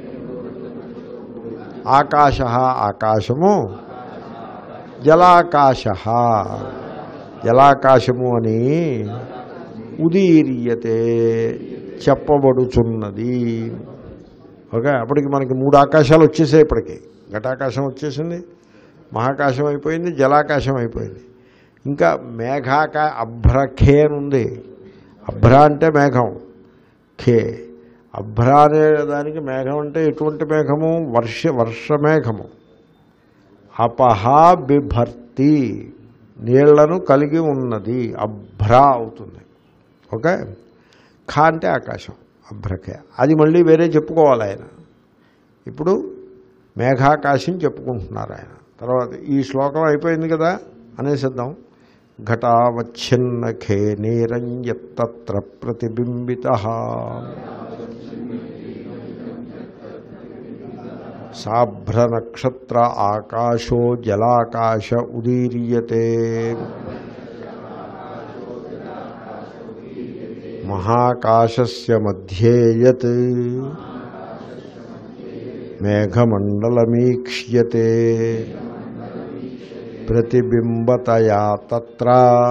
ఆకాశ ఆకాశము జలాకాశ జలాకాశము అని ఉదీర్యతే చెప్పబడుచున్నది ఓకే అప్పటికి మనకి మూడు ఆకాశాలు వచ్చేసాయి ఇప్పటికి ఘటాకాశం వచ్చేసింది మహాకాశం అయిపోయింది జలాకాశం అయిపోయింది ఇంకా మేఘాకా అభ్రఖే అని ఉంది అభ్ర అంటే మేఘం ఖే అభ్ర అనే దానికి మేఘం అంటే ఎటువంటి మేఘము వర్ష వర్షమేఘము అపహా బిభర్తి నీళ్లను కలిగి ఉన్నది అభ్ర అవుతుంది ఓకే ఖా అంటే ఆకాశం అభ్రకే అది మళ్ళీ వేరే చెప్పుకోవాలి ఆయన ఇప్పుడు మేఘాకాశం చెప్పుకుంటున్నారు ఆయన తర్వాత ఈ శ్లోకం అయిపోయింది కదా అనేసిద్దాం ఘటావచ్ఛిన్న ఖే నీరంజత్ర ప్రతిబింబిత సాభ్రనక్షత్ర ఆకాశో జలాకాశ ఉదీర్యతే మహాకాశస్య మధ్యే యత్ మేఘమండలమీక్ష్యతే ప్రతిబింబతయా తత్ర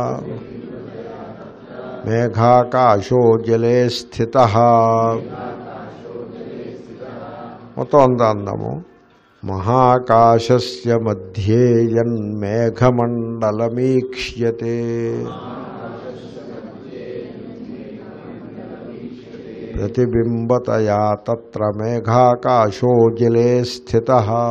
మేఘాకాశో జలే స్థిత మొత్తం అంతా అందాము మహాకాశస్య మధ్యే యన్మేఘమండలమీక్ష్యతే ప్రతిబింబతయా తత్ర మేఘాకాశో జలే స్థిత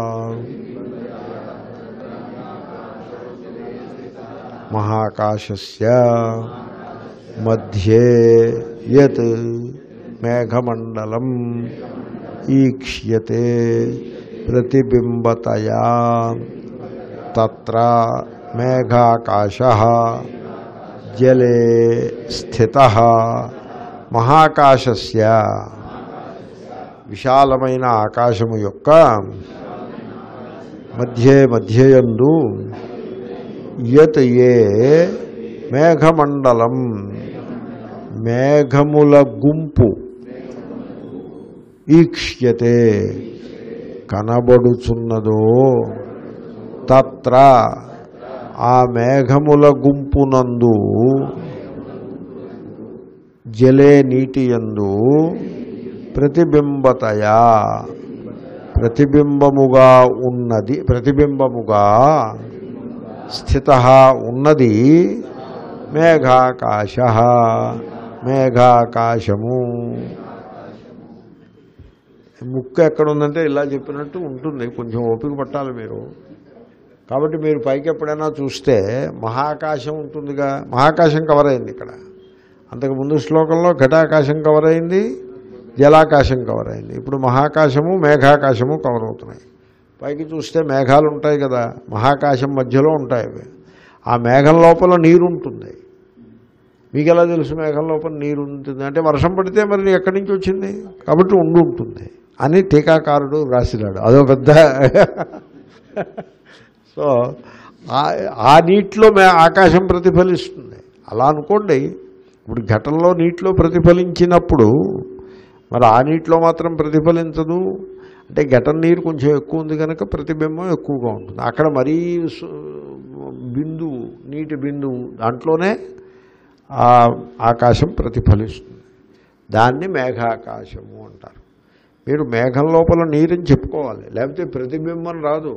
మహాకాశస్య మధ్యే యత్ మేఘమండలం ఈక్ష్యతే ప్రతిబింబతయా తత్ర మేఘాకాశ జలే స్థిత మహాకాశస్య విశాలమైన ఆకాశము యొక్క మధ్యే మధ్యయందు యత్ ఏ మేఘమండలం మేఘముల గుంపు ఈక్ష్యతే కనబడుచున్నదో తత్ర ఆ మేఘముల గుంపునందు జలే నీటియందు ప్రతిబింబతయా ప్రతిబింబముగా ఉన్నది ప్రతిబింబముగా స్థిత ఉన్నది మేఘాకాశ మేఘాకాశము ముక్కు ఎక్కడ ఉందంటే ఇలా చెప్పినట్టు ఉంటుంది కొంచెం ఓపిక పట్టాలి మీరు కాబట్టి మీరు పైకి ఎప్పుడైనా చూస్తే మహాకాశం ఉంటుందిగా మహాకాశం కవర్ అయింది ఇక్కడ అంతకు ముందు శ్లోకంలో ఘటాకాశం కవర్ అయింది జలాకాశం కవర్ అయింది ఇప్పుడు మహాకాశము మేఘాకాశము కవర్ అవుతున్నాయి పైకి చూస్తే మేఘాలు ఉంటాయి కదా మహాకాశం మధ్యలో ఉంటాయి అవి ఆ మేఘం లోపల నీరు ఉంటుంది మీకు ఎలా తెలుసు మేఘం లోపల నీరు ఉంటుంది అంటే వర్షం పడితే మరి ఎక్కడి నుంచి వచ్చింది కాబట్టి ఉండి ఉంటుంది అని టీకాకారుడు రాసినాడు అదో పెద్ద సో ఆ- ఆ నీటిలో మే ఆకాశం ప్రతిఫలిస్తుంది అలా అనుకోండి ఇప్పుడు ఘటంలో నీటిలో ప్రతిఫలించినప్పుడు మరి ఆ నీటిలో మాత్రం ప్రతిఫలించదు అంటే ఘటన నీరు కొంచెం ఎక్కువ ఉంది కనుక ప్రతిబింబం ఎక్కువగా ఉంటుంది అక్కడ మరీ సు- బిందువు నీటి బిందువు దాంట్లోనే ఆ ఆకాశం ప్రతిఫలిస్తుంది దాన్ని మేఘాకాశము అంటారు మీరు మేఘం లోపల నీరుని చెప్పుకోవాలి లేకపోతే ప్రతిబింబం రాదు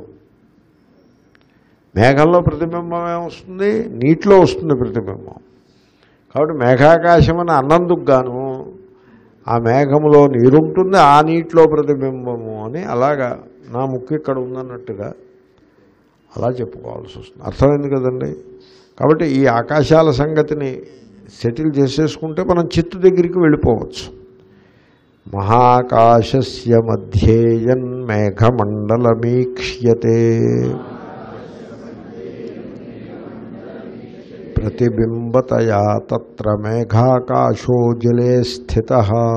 మేఘంలో ప్రతిబింబం ఏమొస్తుంది నీటిలో వస్తుంది ప్రతిబింబం కాబట్టి మేఘాకాశం అని అన్నందుకు గాను ఆ మేఘములో నీరుంటుంది ఆ నీటిలో ప్రతిబింబము అని అలాగా నా ముక్కు ఇక్కడ ఉందన్నట్టుగా అలా చెప్పుకోవాల్సి వస్తుంది అర్థమైంది కదండి కాబట్టి ఈ ఆకాశాల సంగతిని సెటిల్ చేసేసుకుంటే మనం చిత్తు దగ్గరికి వెళ్ళిపోవచ్చు మహాకాశస్య మధ్యేయన్ మేఘమండలమీక్ష్యతే ప్రతిబింబతయా తత్ర మేఘాకాశో జలే స్థిత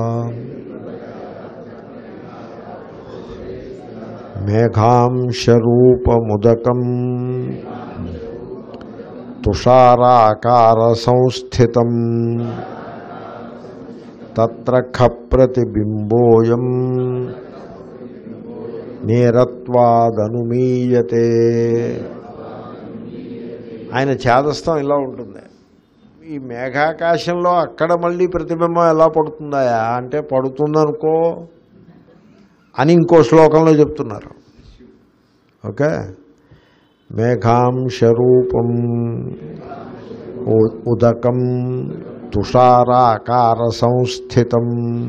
మేఘాంశరూపముదకం తుషారాకార సంస్థితం తత్ర ఖప్రతిబింబోయం నేరత్వాదనుమీయతే ఆయన చేదస్థం ఇలా ఉంటుంది ఈ మేఘాకాశంలో అక్కడ మళ్ళీ ప్రతిబింబం ఎలా పడుతుందాయా అంటే పడుతుందనుకో అని ఇంకో శ్లోకంలో చెప్తున్నారు ఓకే మేఘాంశరూపం ఉ- ఉదకం తుషారాకార సంస్థితం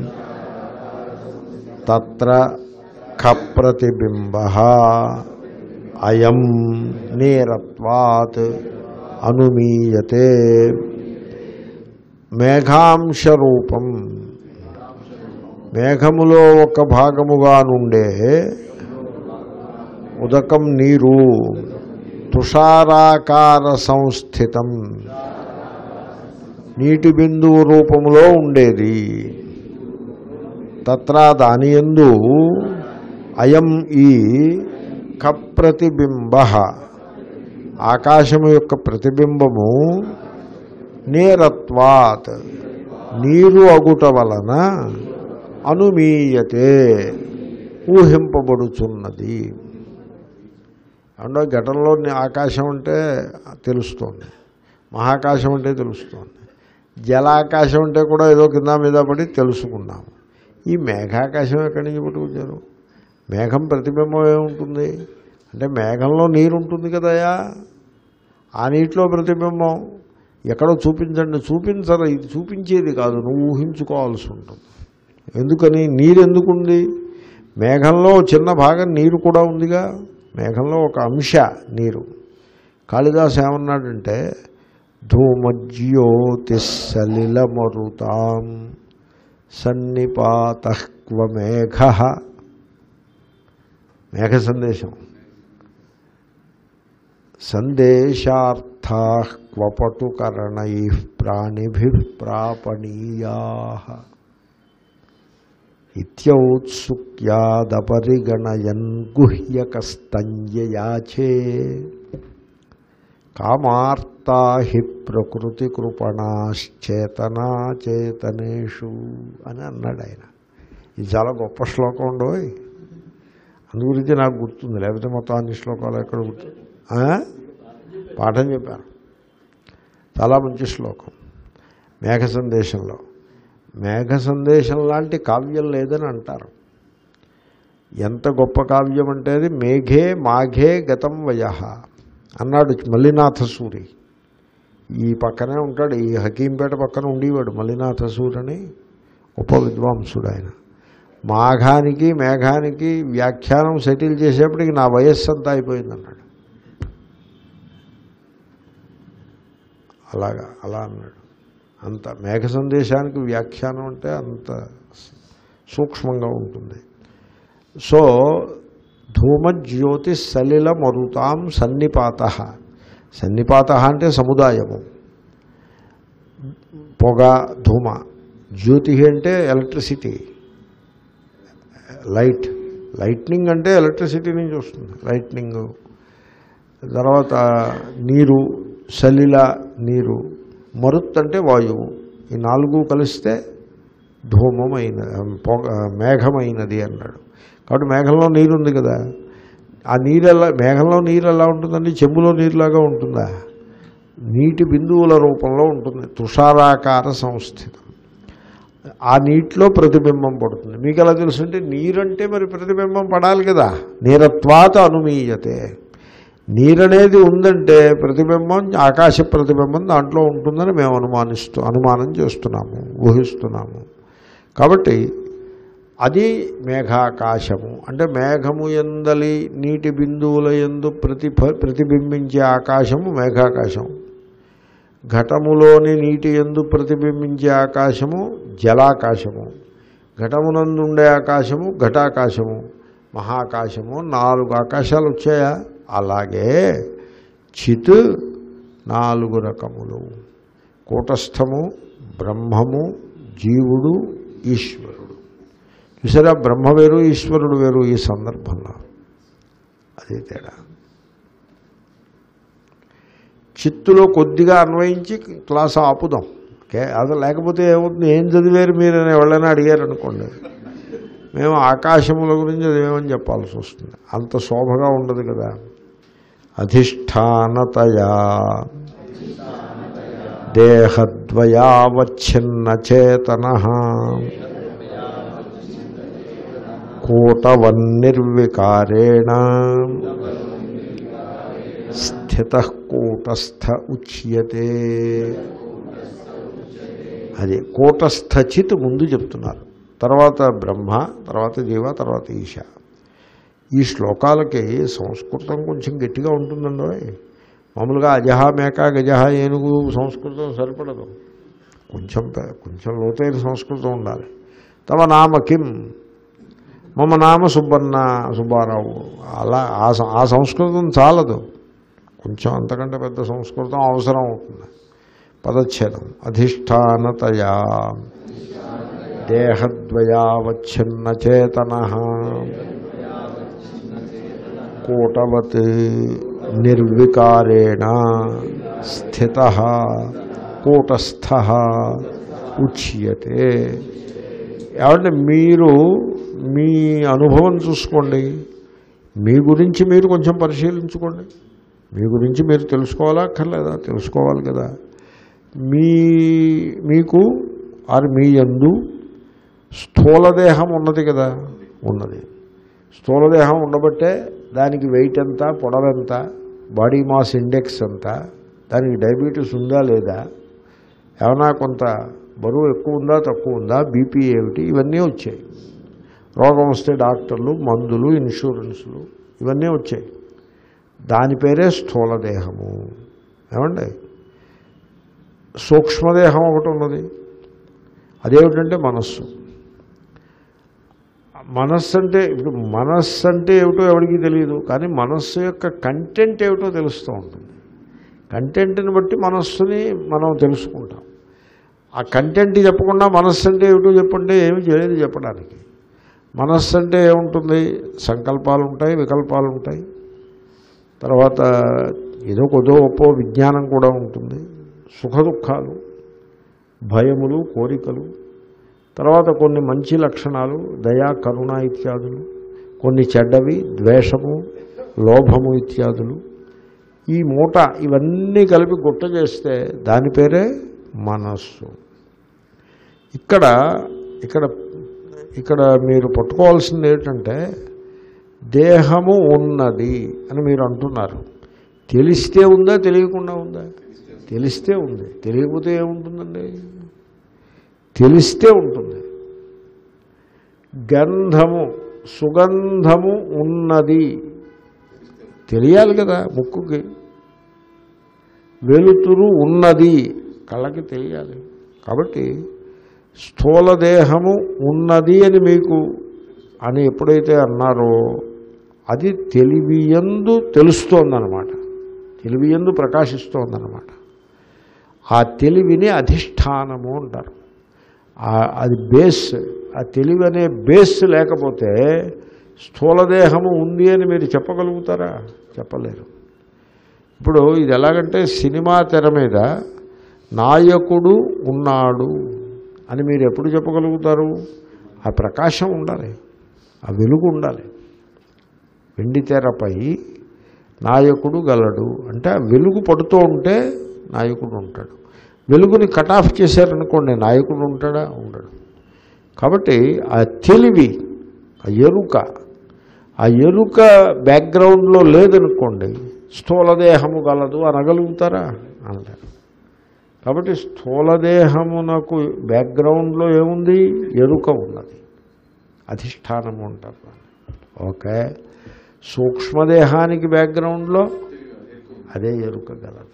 తత్ర ఖప్రతిబింబ అయం నేరత్వాత్ అనుమీయతే మేఘాంశరూపం మేఘములో ఒక భాగముగా నుండే ఉదకం నీరు తుషారాకార సంస్థితం నీటి బిందువు రూపములో ఉండేది తత్రా దాని యందు అయం ఈ కప్రతిబింబ ఆకాశము యొక్క ప్రతిబింబము నేరత్వాత్ నీరు అగుట వలన అనుమీయతే ఊహింపబడుచున్నది అంటే ఘటనలో ఆకాశం అంటే తెలుస్తోంది మహాకాశం అంటే తెలుస్తోంది జలాకాశం అంటే కూడా ఏదో కింద మీద పడి తెలుసుకున్నాము ఈ మేఘాకాశం ఎక్కడి నుంచి పట్టుకొచ్చారు మేఘం ప్రతిబింబం ఏముంటుంది అంటే మేఘంలో నీరు ఉంటుంది కదయా ఆ నీటిలో ప్రతిబింబం ఎక్కడో చూపించండి చూపించరు ఇది చూపించేది కాదు నువ్వు ఊహించుకోవాల్సి ఉంటుంది ఎందుకని నీరు ఎందుకుంది మేఘంలో చిన్న భాగం నీరు కూడా ఉందిగా మేఘంలో ఒక అంశ నీరు కాళిదాసు ఏమన్నాడంటే ధూమజ్యోతి సలిలమరుతాం సన్నిపాతక్వ మేఘ మేఘ సందేశం సందేశార్థా క్వపటుకరణై ప్రాణిభి ప్రాపణీయా ఇత్యౌత్సుక్యాదపరిగణయన్ గుహ్యకస్తంజయాచే కామార్తా హి ప్రకృతి కృపణాశ్చేతనా చేతనేషు అని అన్నాడు ఆయన ఇది చాలా గొప్ప శ్లోకం ఉండోయ్ అందు గురించి నాకు గుర్తుంది లేకపోతే మొత్తం అన్ని శ్లోకాలు ఎక్కడ గుర్తు ఆ? పాఠం చెప్పాను చాలా మంచి శ్లోకం మేఘ సందేశంలో మేఘ సందేశం లాంటి కావ్యం లేదని అంటారు ఎంత గొప్ప కావ్యం అంటే అది మేఘే మాఘే గతం వయ అన్నాడు మల్లినాథ సూరి ఈ పక్కనే ఉంటాడు ఈ హకీంపేట పక్కన ఉండేవాడు మల్లినాథ సూర్ అని ఉప విద్వాంసుడు ఆయన మాఘానికి మేఘానికి వ్యాఖ్యానం సెటిల్ చేసేప్పటికి నా వయస్సు అంతా అయిపోయిందన్నాడు అలాగా అలా అన్నాడు అంత మేఘ సందేశానికి వ్యాఖ్యానం అంటే అంత సూక్ష్మంగా ఉంటుంది సో ధూమజ్యోతి సలిల మరుతాం సన్నిపాత సన్నిపాత అంటే సముదాయము పొగ ధూమ జ్యోతి అంటే ఎలక్ట్రిసిటీ లైట్ లైట్నింగ్ అంటే ఎలక్ట్రిసిటీ నుంచి వస్తుంది లైట్నింగ్ తర్వాత నీరు సలిల నీరు మరుత్ అంటే వాయువు ఈ నాలుగు కలిస్తే ధూమమైన పొగ మేఘమైనది అన్నాడు కాబట్టి మేఘంలో నీరు ఉంది కదా ఆ నీరు ఎలా మేఘంలో నీరు ఎలా ఉంటుందండి చెంబులో నీరులాగా ఉంటుందా నీటి బిందువుల రూపంలో ఉంటుంది తుషారాకార సంస్థితం ఆ నీటిలో ప్రతిబింబం పడుతుంది మీకు ఎలా తెలుసుంటే నీరంటే మరి ప్రతిబింబం పడాలి కదా నీరత్వాత అనుమీయతే నీరనేది ఉందంటే ప్రతిబింబం ఆకాశ ప్రతిబింబం దాంట్లో ఉంటుందని మేము అనుమానిస్తూ అనుమానం చేస్తున్నాము ఊహిస్తున్నాము కాబట్టి అది మేఘాకాశము అంటే మేఘము ఎందలి నీటి బిందువుల ఎందు ప్రతిఫ ప్రతిబింబించే ఆకాశము మేఘాకాశం ఘటములోని నీటి ఎందు ప్రతిబింబించే ఆకాశము జలాకాశము ఘటమునందు ఉండే ఆకాశము ఘటాకాశము మహాకాశము నాలుగు ఆకాశాలు వచ్చాయా అలాగే చిత్ నాలుగు రకములు కూటస్థము బ్రహ్మము జీవుడు ఈశ్వరుడు చూసారా బ్రహ్మ వేరు ఈశ్వరుడు వేరు ఈ సందర్భంలో అదే తేడా చిత్తులో కొద్దిగా అన్వయించి క్లాస్ ఆపుదాం ఓకే అది లేకపోతే ఏమవుతుంది ఏం చదివారు మీరు అని ఎవరైనా అడిగారు అనుకోండి మేము ఆకాశముల గురించి అదేమని చెప్పాల్సి వస్తుంది అంత శోభగా ఉండదు కదా అధిష్టానతయా దేహద్వయావచ్ఛిన్న చేతన కూటవన్నిర్వికారేణ స్థిత కూటస్థ ఉచ్యతే అది కూటస్థ చిత్ ముందు చెప్తున్నారు తర్వాత బ్రహ్మ తర్వాత జీవ తర్వాత ఈశ ఈ శ్లోకాలకి సంస్కృతం కొంచెం గట్టిగా ఉంటుందండి మామూలుగా అజహ మేక గజహ ఏనుగు సంస్కృతం సరిపడదు కొంచెం పె- కొంచెం లోతైన సంస్కృతం ఉండాలి తమ నామ కిం మమ నామ సుబ్బన్న సుబ్బారావు అలా ఆ సం- ఆ సంస్కృతం చాలదు కొంచెం అంతకంటే పెద్ద సంస్కృతం అవసరం అవుతుంది పదచ్ఛేదం అధిష్టానతయా దేహద్వయావచ్ఛిన్న చేతన కూటవత్ నిర్వికారేణ స్థిత కూటస్థ ఉచ్యతే ఏమంటే మీరు మీ అనుభవం చూసుకోండి మీ గురించి మీరు కొంచెం పరిశీలించుకోండి మీ గురించి మీరు తెలుసుకోవాలా అక్కర్లేదా తెలుసుకోవాలి కదా మీ మీకు ఆరు మీ యందు స్థూలదేహం ఉన్నది కదా ఉన్నది స్థూలదేహం ఉండబట్టే దానికి వెయిట్ ఎంత పొడవెంత బాడీ మాస్ ఇండెక్స్ ఎంత దానికి డయాబెటీస్ ఉందా లేదా ఏమైనా కొంత బరువు ఎక్కువ ఉందా తక్కువ ఉందా బీపీ ఏమిటి ఇవన్నీ వచ్చాయి రోగం వస్తే డాక్టర్లు మందులు ఇన్సూరెన్సులు ఇవన్నీ వచ్చాయి దాని పేరే స్థూలదేహము ఏమండి సూక్ష్మదేహం ఒకటి ఉన్నది అదేమిటంటే మనస్సు మనస్సు అంటే ఇప్పుడు మనస్సు అంటే ఏమిటో ఎవరికి తెలియదు కానీ మనస్సు యొక్క కంటెంట్ ఏమిటో తెలుస్తూ ఉంటుంది కంటెంట్ని బట్టి మనస్సుని మనం తెలుసుకుంటాం ఆ కంటెంట్ చెప్పకుండా మనస్సు అంటే ఏమిటో చెప్పంటే ఏమి చేయలేదు చెప్పడానికి మనస్సు అంటే ఏముంటుంది సంకల్పాలు ఉంటాయి వికల్పాలు ఉంటాయి తర్వాత ఏదో కొద్దో గొప్ప విజ్ఞానం కూడా ఉంటుంది సుఖ దుఃఖాలు భయములు కోరికలు తర్వాత కొన్ని మంచి లక్షణాలు దయా కరుణ ఇత్యాదులు కొన్ని చెడ్డవి ద్వేషము లోభము ఇత్యాదులు ఈ మూట ఇవన్నీ కలిపి గుట్ట చేస్తే దాని పేరే మనస్సు ఇక్కడ ఇక్కడ ఇక్కడ మీరు పట్టుకోవాల్సింది ఏంటంటే దేహము ఉన్నది అని మీరు అంటున్నారు తెలిస్తే ఉందా తెలియకుండా ఉందా తెలిస్తే ఉంది తెలియకపోతే ఏముంటుందండి తెలిస్తే ఉంటుంది గంధము సుగంధము ఉన్నది తెలియాలి కదా ముక్కుకి వెలుతురు ఉన్నది కళ్ళకి తెలియాలి కాబట్టి స్థూల దేహము ఉన్నది అని మీకు అని ఎప్పుడైతే అన్నారో అది తెలివియందు తెలుస్తోందనమాట తెలివియందు ప్రకాశిస్తోందనమాట ఆ తెలివిని అధిష్టానము అంటారు ఆ- అది బేస్ ఆ తెలివి అనే బేస్ లేకపోతే స్థూలదేహము ఉంది అని మీరు చెప్పగలుగుతారా చెప్పలేరు ఇప్పుడు ఇది ఎలాగంటే సినిమా తెర మీద నాయకుడు ఉన్నాడు అని మీరు ఎప్పుడు చెప్పగలుగుతారు ఆ ప్రకాశం ఉండాలి ఆ వెలుగు ఉండాలి వెండి తెరపై నాయకుడు గలడు అంటే ఆ వెలుగు పడుతూ ఉంటే నాయకుడు ఉంటాడు వెలుగుని కట్ ఆఫ్ చేశారనుకోండి నాయకుడు ఉంటాడా ఉండడు కాబట్టి ఆ తెలివి ఆ ఎరుక ఆ ఎరుక బ్యాక్గ్రౌండ్లో లేదనుకోండి స్థూలదేహము గలదు అనగలుగుతారా అనలేరు కాబట్టి స్థూలదేహమునకు బ్యాక్గ్రౌండ్లో ఏముంది ఎరుక ఉన్నది అధిష్టానము అంటారు దాన్ని. ఓకే సూక్ష్మదేహానికి బ్యాక్గ్రౌండ్లో అదే ఎరుక గలదు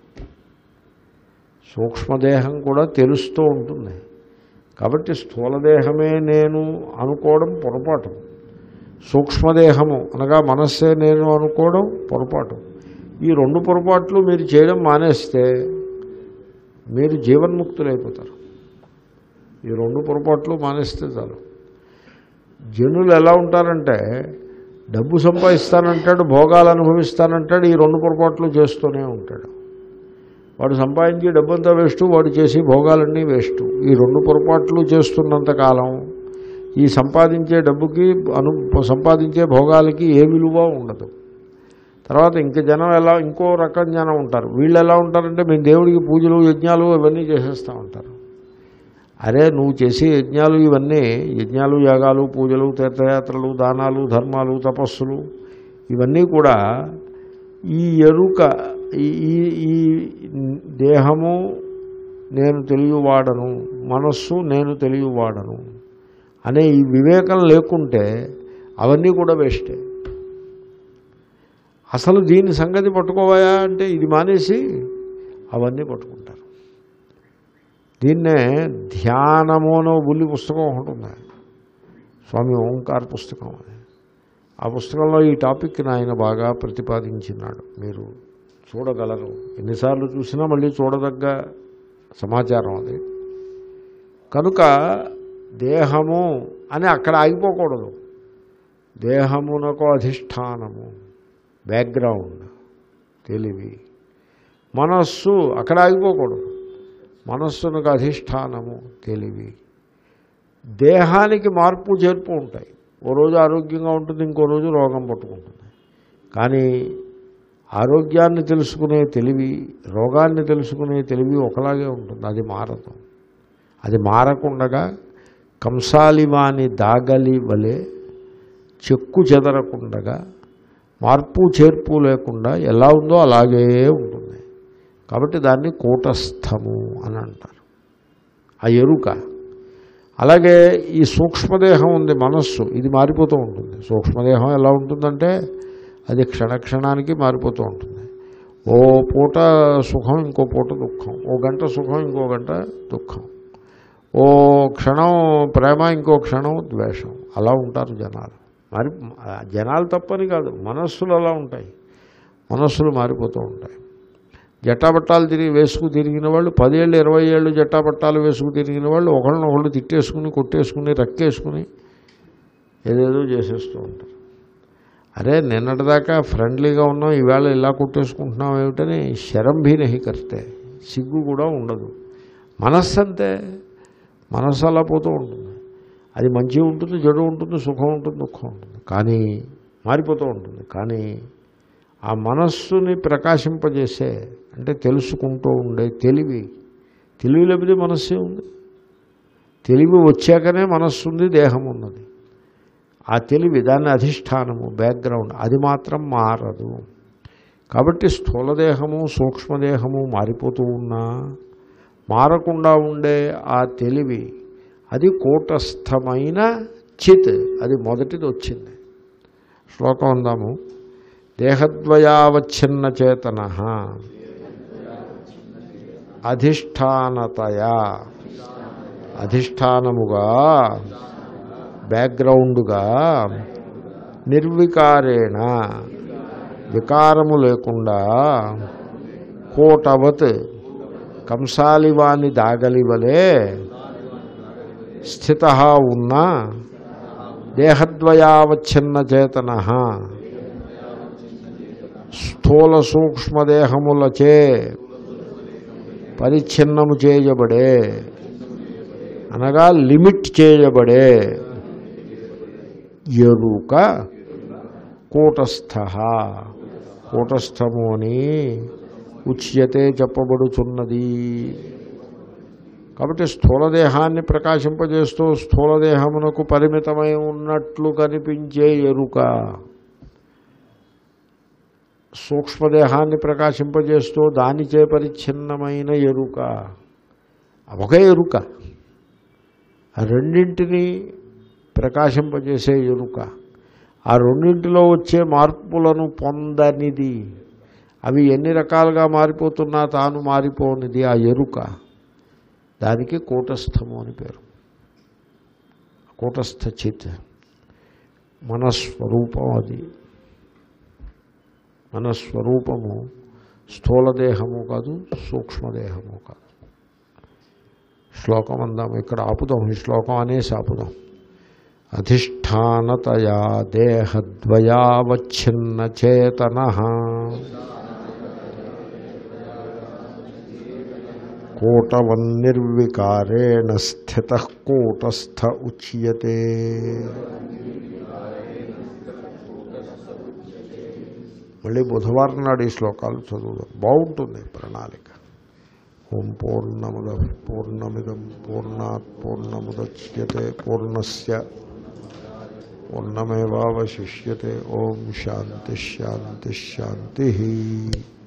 సూక్ష్మదేహం కూడా తెలుస్తూ ఉంటుంది కాబట్టి స్థూలదేహమే నేను అనుకోవడం పొరపాటు సూక్ష్మదేహము అనగా మనస్సే నేను అనుకోవడం పొరపాటు ఈ రెండు పొరపాట్లు మీరు చేయడం మానేస్తే మీరు జీవన్ముక్తులైపోతారు ఈ రెండు పొరపాట్లు మానేస్తే చాలు జనులు ఎలా ఉంటారంటే డబ్బు సంపాదిస్తానంటాడు భోగాలు అనుభవిస్తానంటాడు ఈ రెండు పొరపాట్లు చేస్తూనే ఉంటాడు వాడు సంపాదించి డబ్బంతా వేస్ట్ వాడు చేసి భోగాలన్నీ వేస్ట్ ఈ రెండు పొరపాట్లు చేస్తున్నంత కాలం ఈ సంపాదించే డబ్బుకి అను సంపాదించే భోగాలకి ఏ విలువ ఉండదు తర్వాత ఇంక జనం ఎలా ఇంకో రకం జనం ఉంటారు వీళ్ళు ఎలా ఉంటారంటే మేము దేవుడికి పూజలు యజ్ఞాలు ఇవన్నీ చేసేస్తూ ఉంటారు అరే నువ్వు చేసే యజ్ఞాలు ఇవన్నీ యజ్ఞాలు యాగాలు పూజలు తీర్థయాత్రలు దానాలు ధర్మాలు తపస్సులు ఇవన్నీ కూడా ఈ ఎరుక ఈ ఈ- ఈ దేహము నేను తెలియవాడను మనస్సు నేను తెలియవాడను అనే ఈ వివేకం లేకుంటే అవన్నీ కూడా వేస్టే అసలు దీని సంగతి పట్టుకోవాయా అంటే ఇది మానేసి అవన్నీ పట్టుకుంటారు దీన్నే ధ్యానము అనే బుల్లి పుస్తకం ఒకటి ఉంది స్వామి ఓంకార్ పుస్తకం అది ఆ పుస్తకంలో ఈ టాపిక్ని ఆయన బాగా ప్రతిపాదించినాడు మీరు చూడగలరు ఎన్నిసార్లు చూసినా మళ్ళీ చూడదగ్గ సమాచారం అది కనుక దేహము అని అక్కడ ఆగిపోకూడదు దేహమునకు అధిష్టానము బ్యాక్గ్రౌండ్ తెలివి మనస్సు అక్కడ ఆగిపోకూడదు మనస్సునకు అధిష్టానము తెలివి దేహానికి మార్పు చేర్పు ఉంటాయి ఓ రోజు ఆరోగ్యంగా ఉంటుంది ఇంకో రోజు రోగం పట్టుకుంటుంది కానీ ఆరోగ్యాన్ని తెలుసుకునే తెలివి రోగాన్ని తెలుసుకునే తెలివి ఒకలాగే ఉంటుంది అది మారదు అది మారకుండగా కంసాలివాని దాగలి వలె చెక్కు చెదరకుండగా మార్పు చేర్పు లేకుండా ఎలా ఉందో అలాగే ఉంటుంది కాబట్టి దాన్ని కూటస్థము అని అంటారు ఆ ఎరుక అలాగే ఈ సూక్ష్మదేహం ఉంది మనస్సు ఇది మారిపోతూ ఉంటుంది సూక్ష్మదేహం ఎలా ఉంటుందంటే అది క్షణక్షణానికి మారిపోతూ ఉంటుంది ఓ పూట సుఖం ఇంకో పూట దుఃఖం ఓ గంట సుఖం ఇంకో గంట దుఃఖం ఓ క్షణం ప్రేమ ఇంకో క్షణం ద్వేషం అలా ఉంటారు జనాలు మరి ఆ జనాలు తప్పని కాదు మనస్సులు అలా ఉంటాయి మనస్సులు మారిపోతూ ఉంటాయి జట్టాపట్టాలు తిరిగి వేసుకు తిరిగిన వాళ్ళు పదేళ్ళు ఇరవై ఏళ్ళు జట్టాపట్టాలు వేసుకు తిరిగిన వాళ్ళు ఒకళ్ళని ఒకళ్ళు తిట్టేసుకుని కొట్టేసుకుని రక్కేసుకుని ఏదేదో చేసేస్తూ ఉంటారు అరే నిన్నటిదాకా ఫ్రెండ్లీగా ఉన్నాం ఈవేళ ఇలా కొట్టేసుకుంటున్నాం ఏమిటని శరంభీనహి కర్తే సిగ్గు కూడా ఉండదు మనస్సు అంతే మనస్సు అలా పోతూ ఉంటుంది అది మంచి ఉంటుంది చెడు ఉంటుంది సుఖం ఉంటుంది దుఃఖం ఉంటుంది కానీ మారిపోతూ ఉంటుంది కానీ ఆ మనస్సుని ప్రకాశింపజేసే అంటే తెలుసుకుంటూ ఉండే తెలివి తెలివి లేకపోతే మనస్సే ఉంది తెలివి వచ్చాకనే మనస్సు ఉంది దేహం ఉన్నది ఆ తెలివి దాన్ని అధిష్టానము బ్యాక్గ్రౌండ్ అది మాత్రం మారదు కాబట్టి స్థూలదేహము సూక్ష్మదేహము మారిపోతూ ఉన్నా మారకుండా ఉండే ఆ తెలివి అది కూటస్థమైన చిత్ అది మొదటిది వచ్చింది శ్లోకం అందాము దేహద్వయావచ్ఛిన్న చేతన అధిష్టానతయా అధిష్టానముగా బ్యాక్గ్రౌండ్గా నిర్వికారేణ వికారము లేకుండా కోటవత్ కంసాలివాని దాగలివలే స్థిత ఉన్న దేహద్వయావచ్ఛిన్న చేతన స్థూల సూక్ష్మదేహములచే పరిచ్ఛిన్నము చేయబడే అనగా లిమిట్ చేయబడే ఎరుక కూటస్థ కూటస్థము అని ఉచ్యతే చెప్పబడుచున్నది కాబట్టి స్థూలదేహాన్ని ప్రకాశింపజేస్తూ స్థూలదేహమునకు పరిమితమై ఉన్నట్లు కనిపించే ఎరుక సూక్ష్మదేహాన్ని ప్రకాశింపజేస్తూ దానిచే పరిచ్ఛిన్నమైన ఎరుక ఒకే ఎరుక ఆ రెండింటినీ ప్రకాశింపజేసే ఎరుక ఆ రెండింటిలో వచ్చే మార్పులను పొందనిది అవి ఎన్ని రకాలుగా మారిపోతున్నా తాను మారిపోనిది ఆ ఎరుక దానికి కూటస్థము అని పేరు కూటస్థ చిత్ మన స్వరూపం అది మన స్వరూపము స్థూలదేహము కాదు సూక్ష్మదేహము కాదు శ్లోకం అందాము ఇక్కడ ఆపుదాం ఈ శ్లోకం అనేసి ఆపుదాం అధిష్టానతయా దేహద్వయావచ్ఛిన్న చేతన కూటవన్నిర్వికారేణ స్థిత కూటస్థ ఉచ్యతే మళ్ళీ బుధవారం నాడు ఈ శ్లోకాలు చదువుదాం బాగుంటుంది ప్రణాళిక ఓం పూర్ణముద పూర్ణమిదం పూర్ణాత్ పూర్ణముద్యతే పూర్ణస్య పూర్ణమేవాवशिष्यते ఓం శాంతి శాంతి శాంతి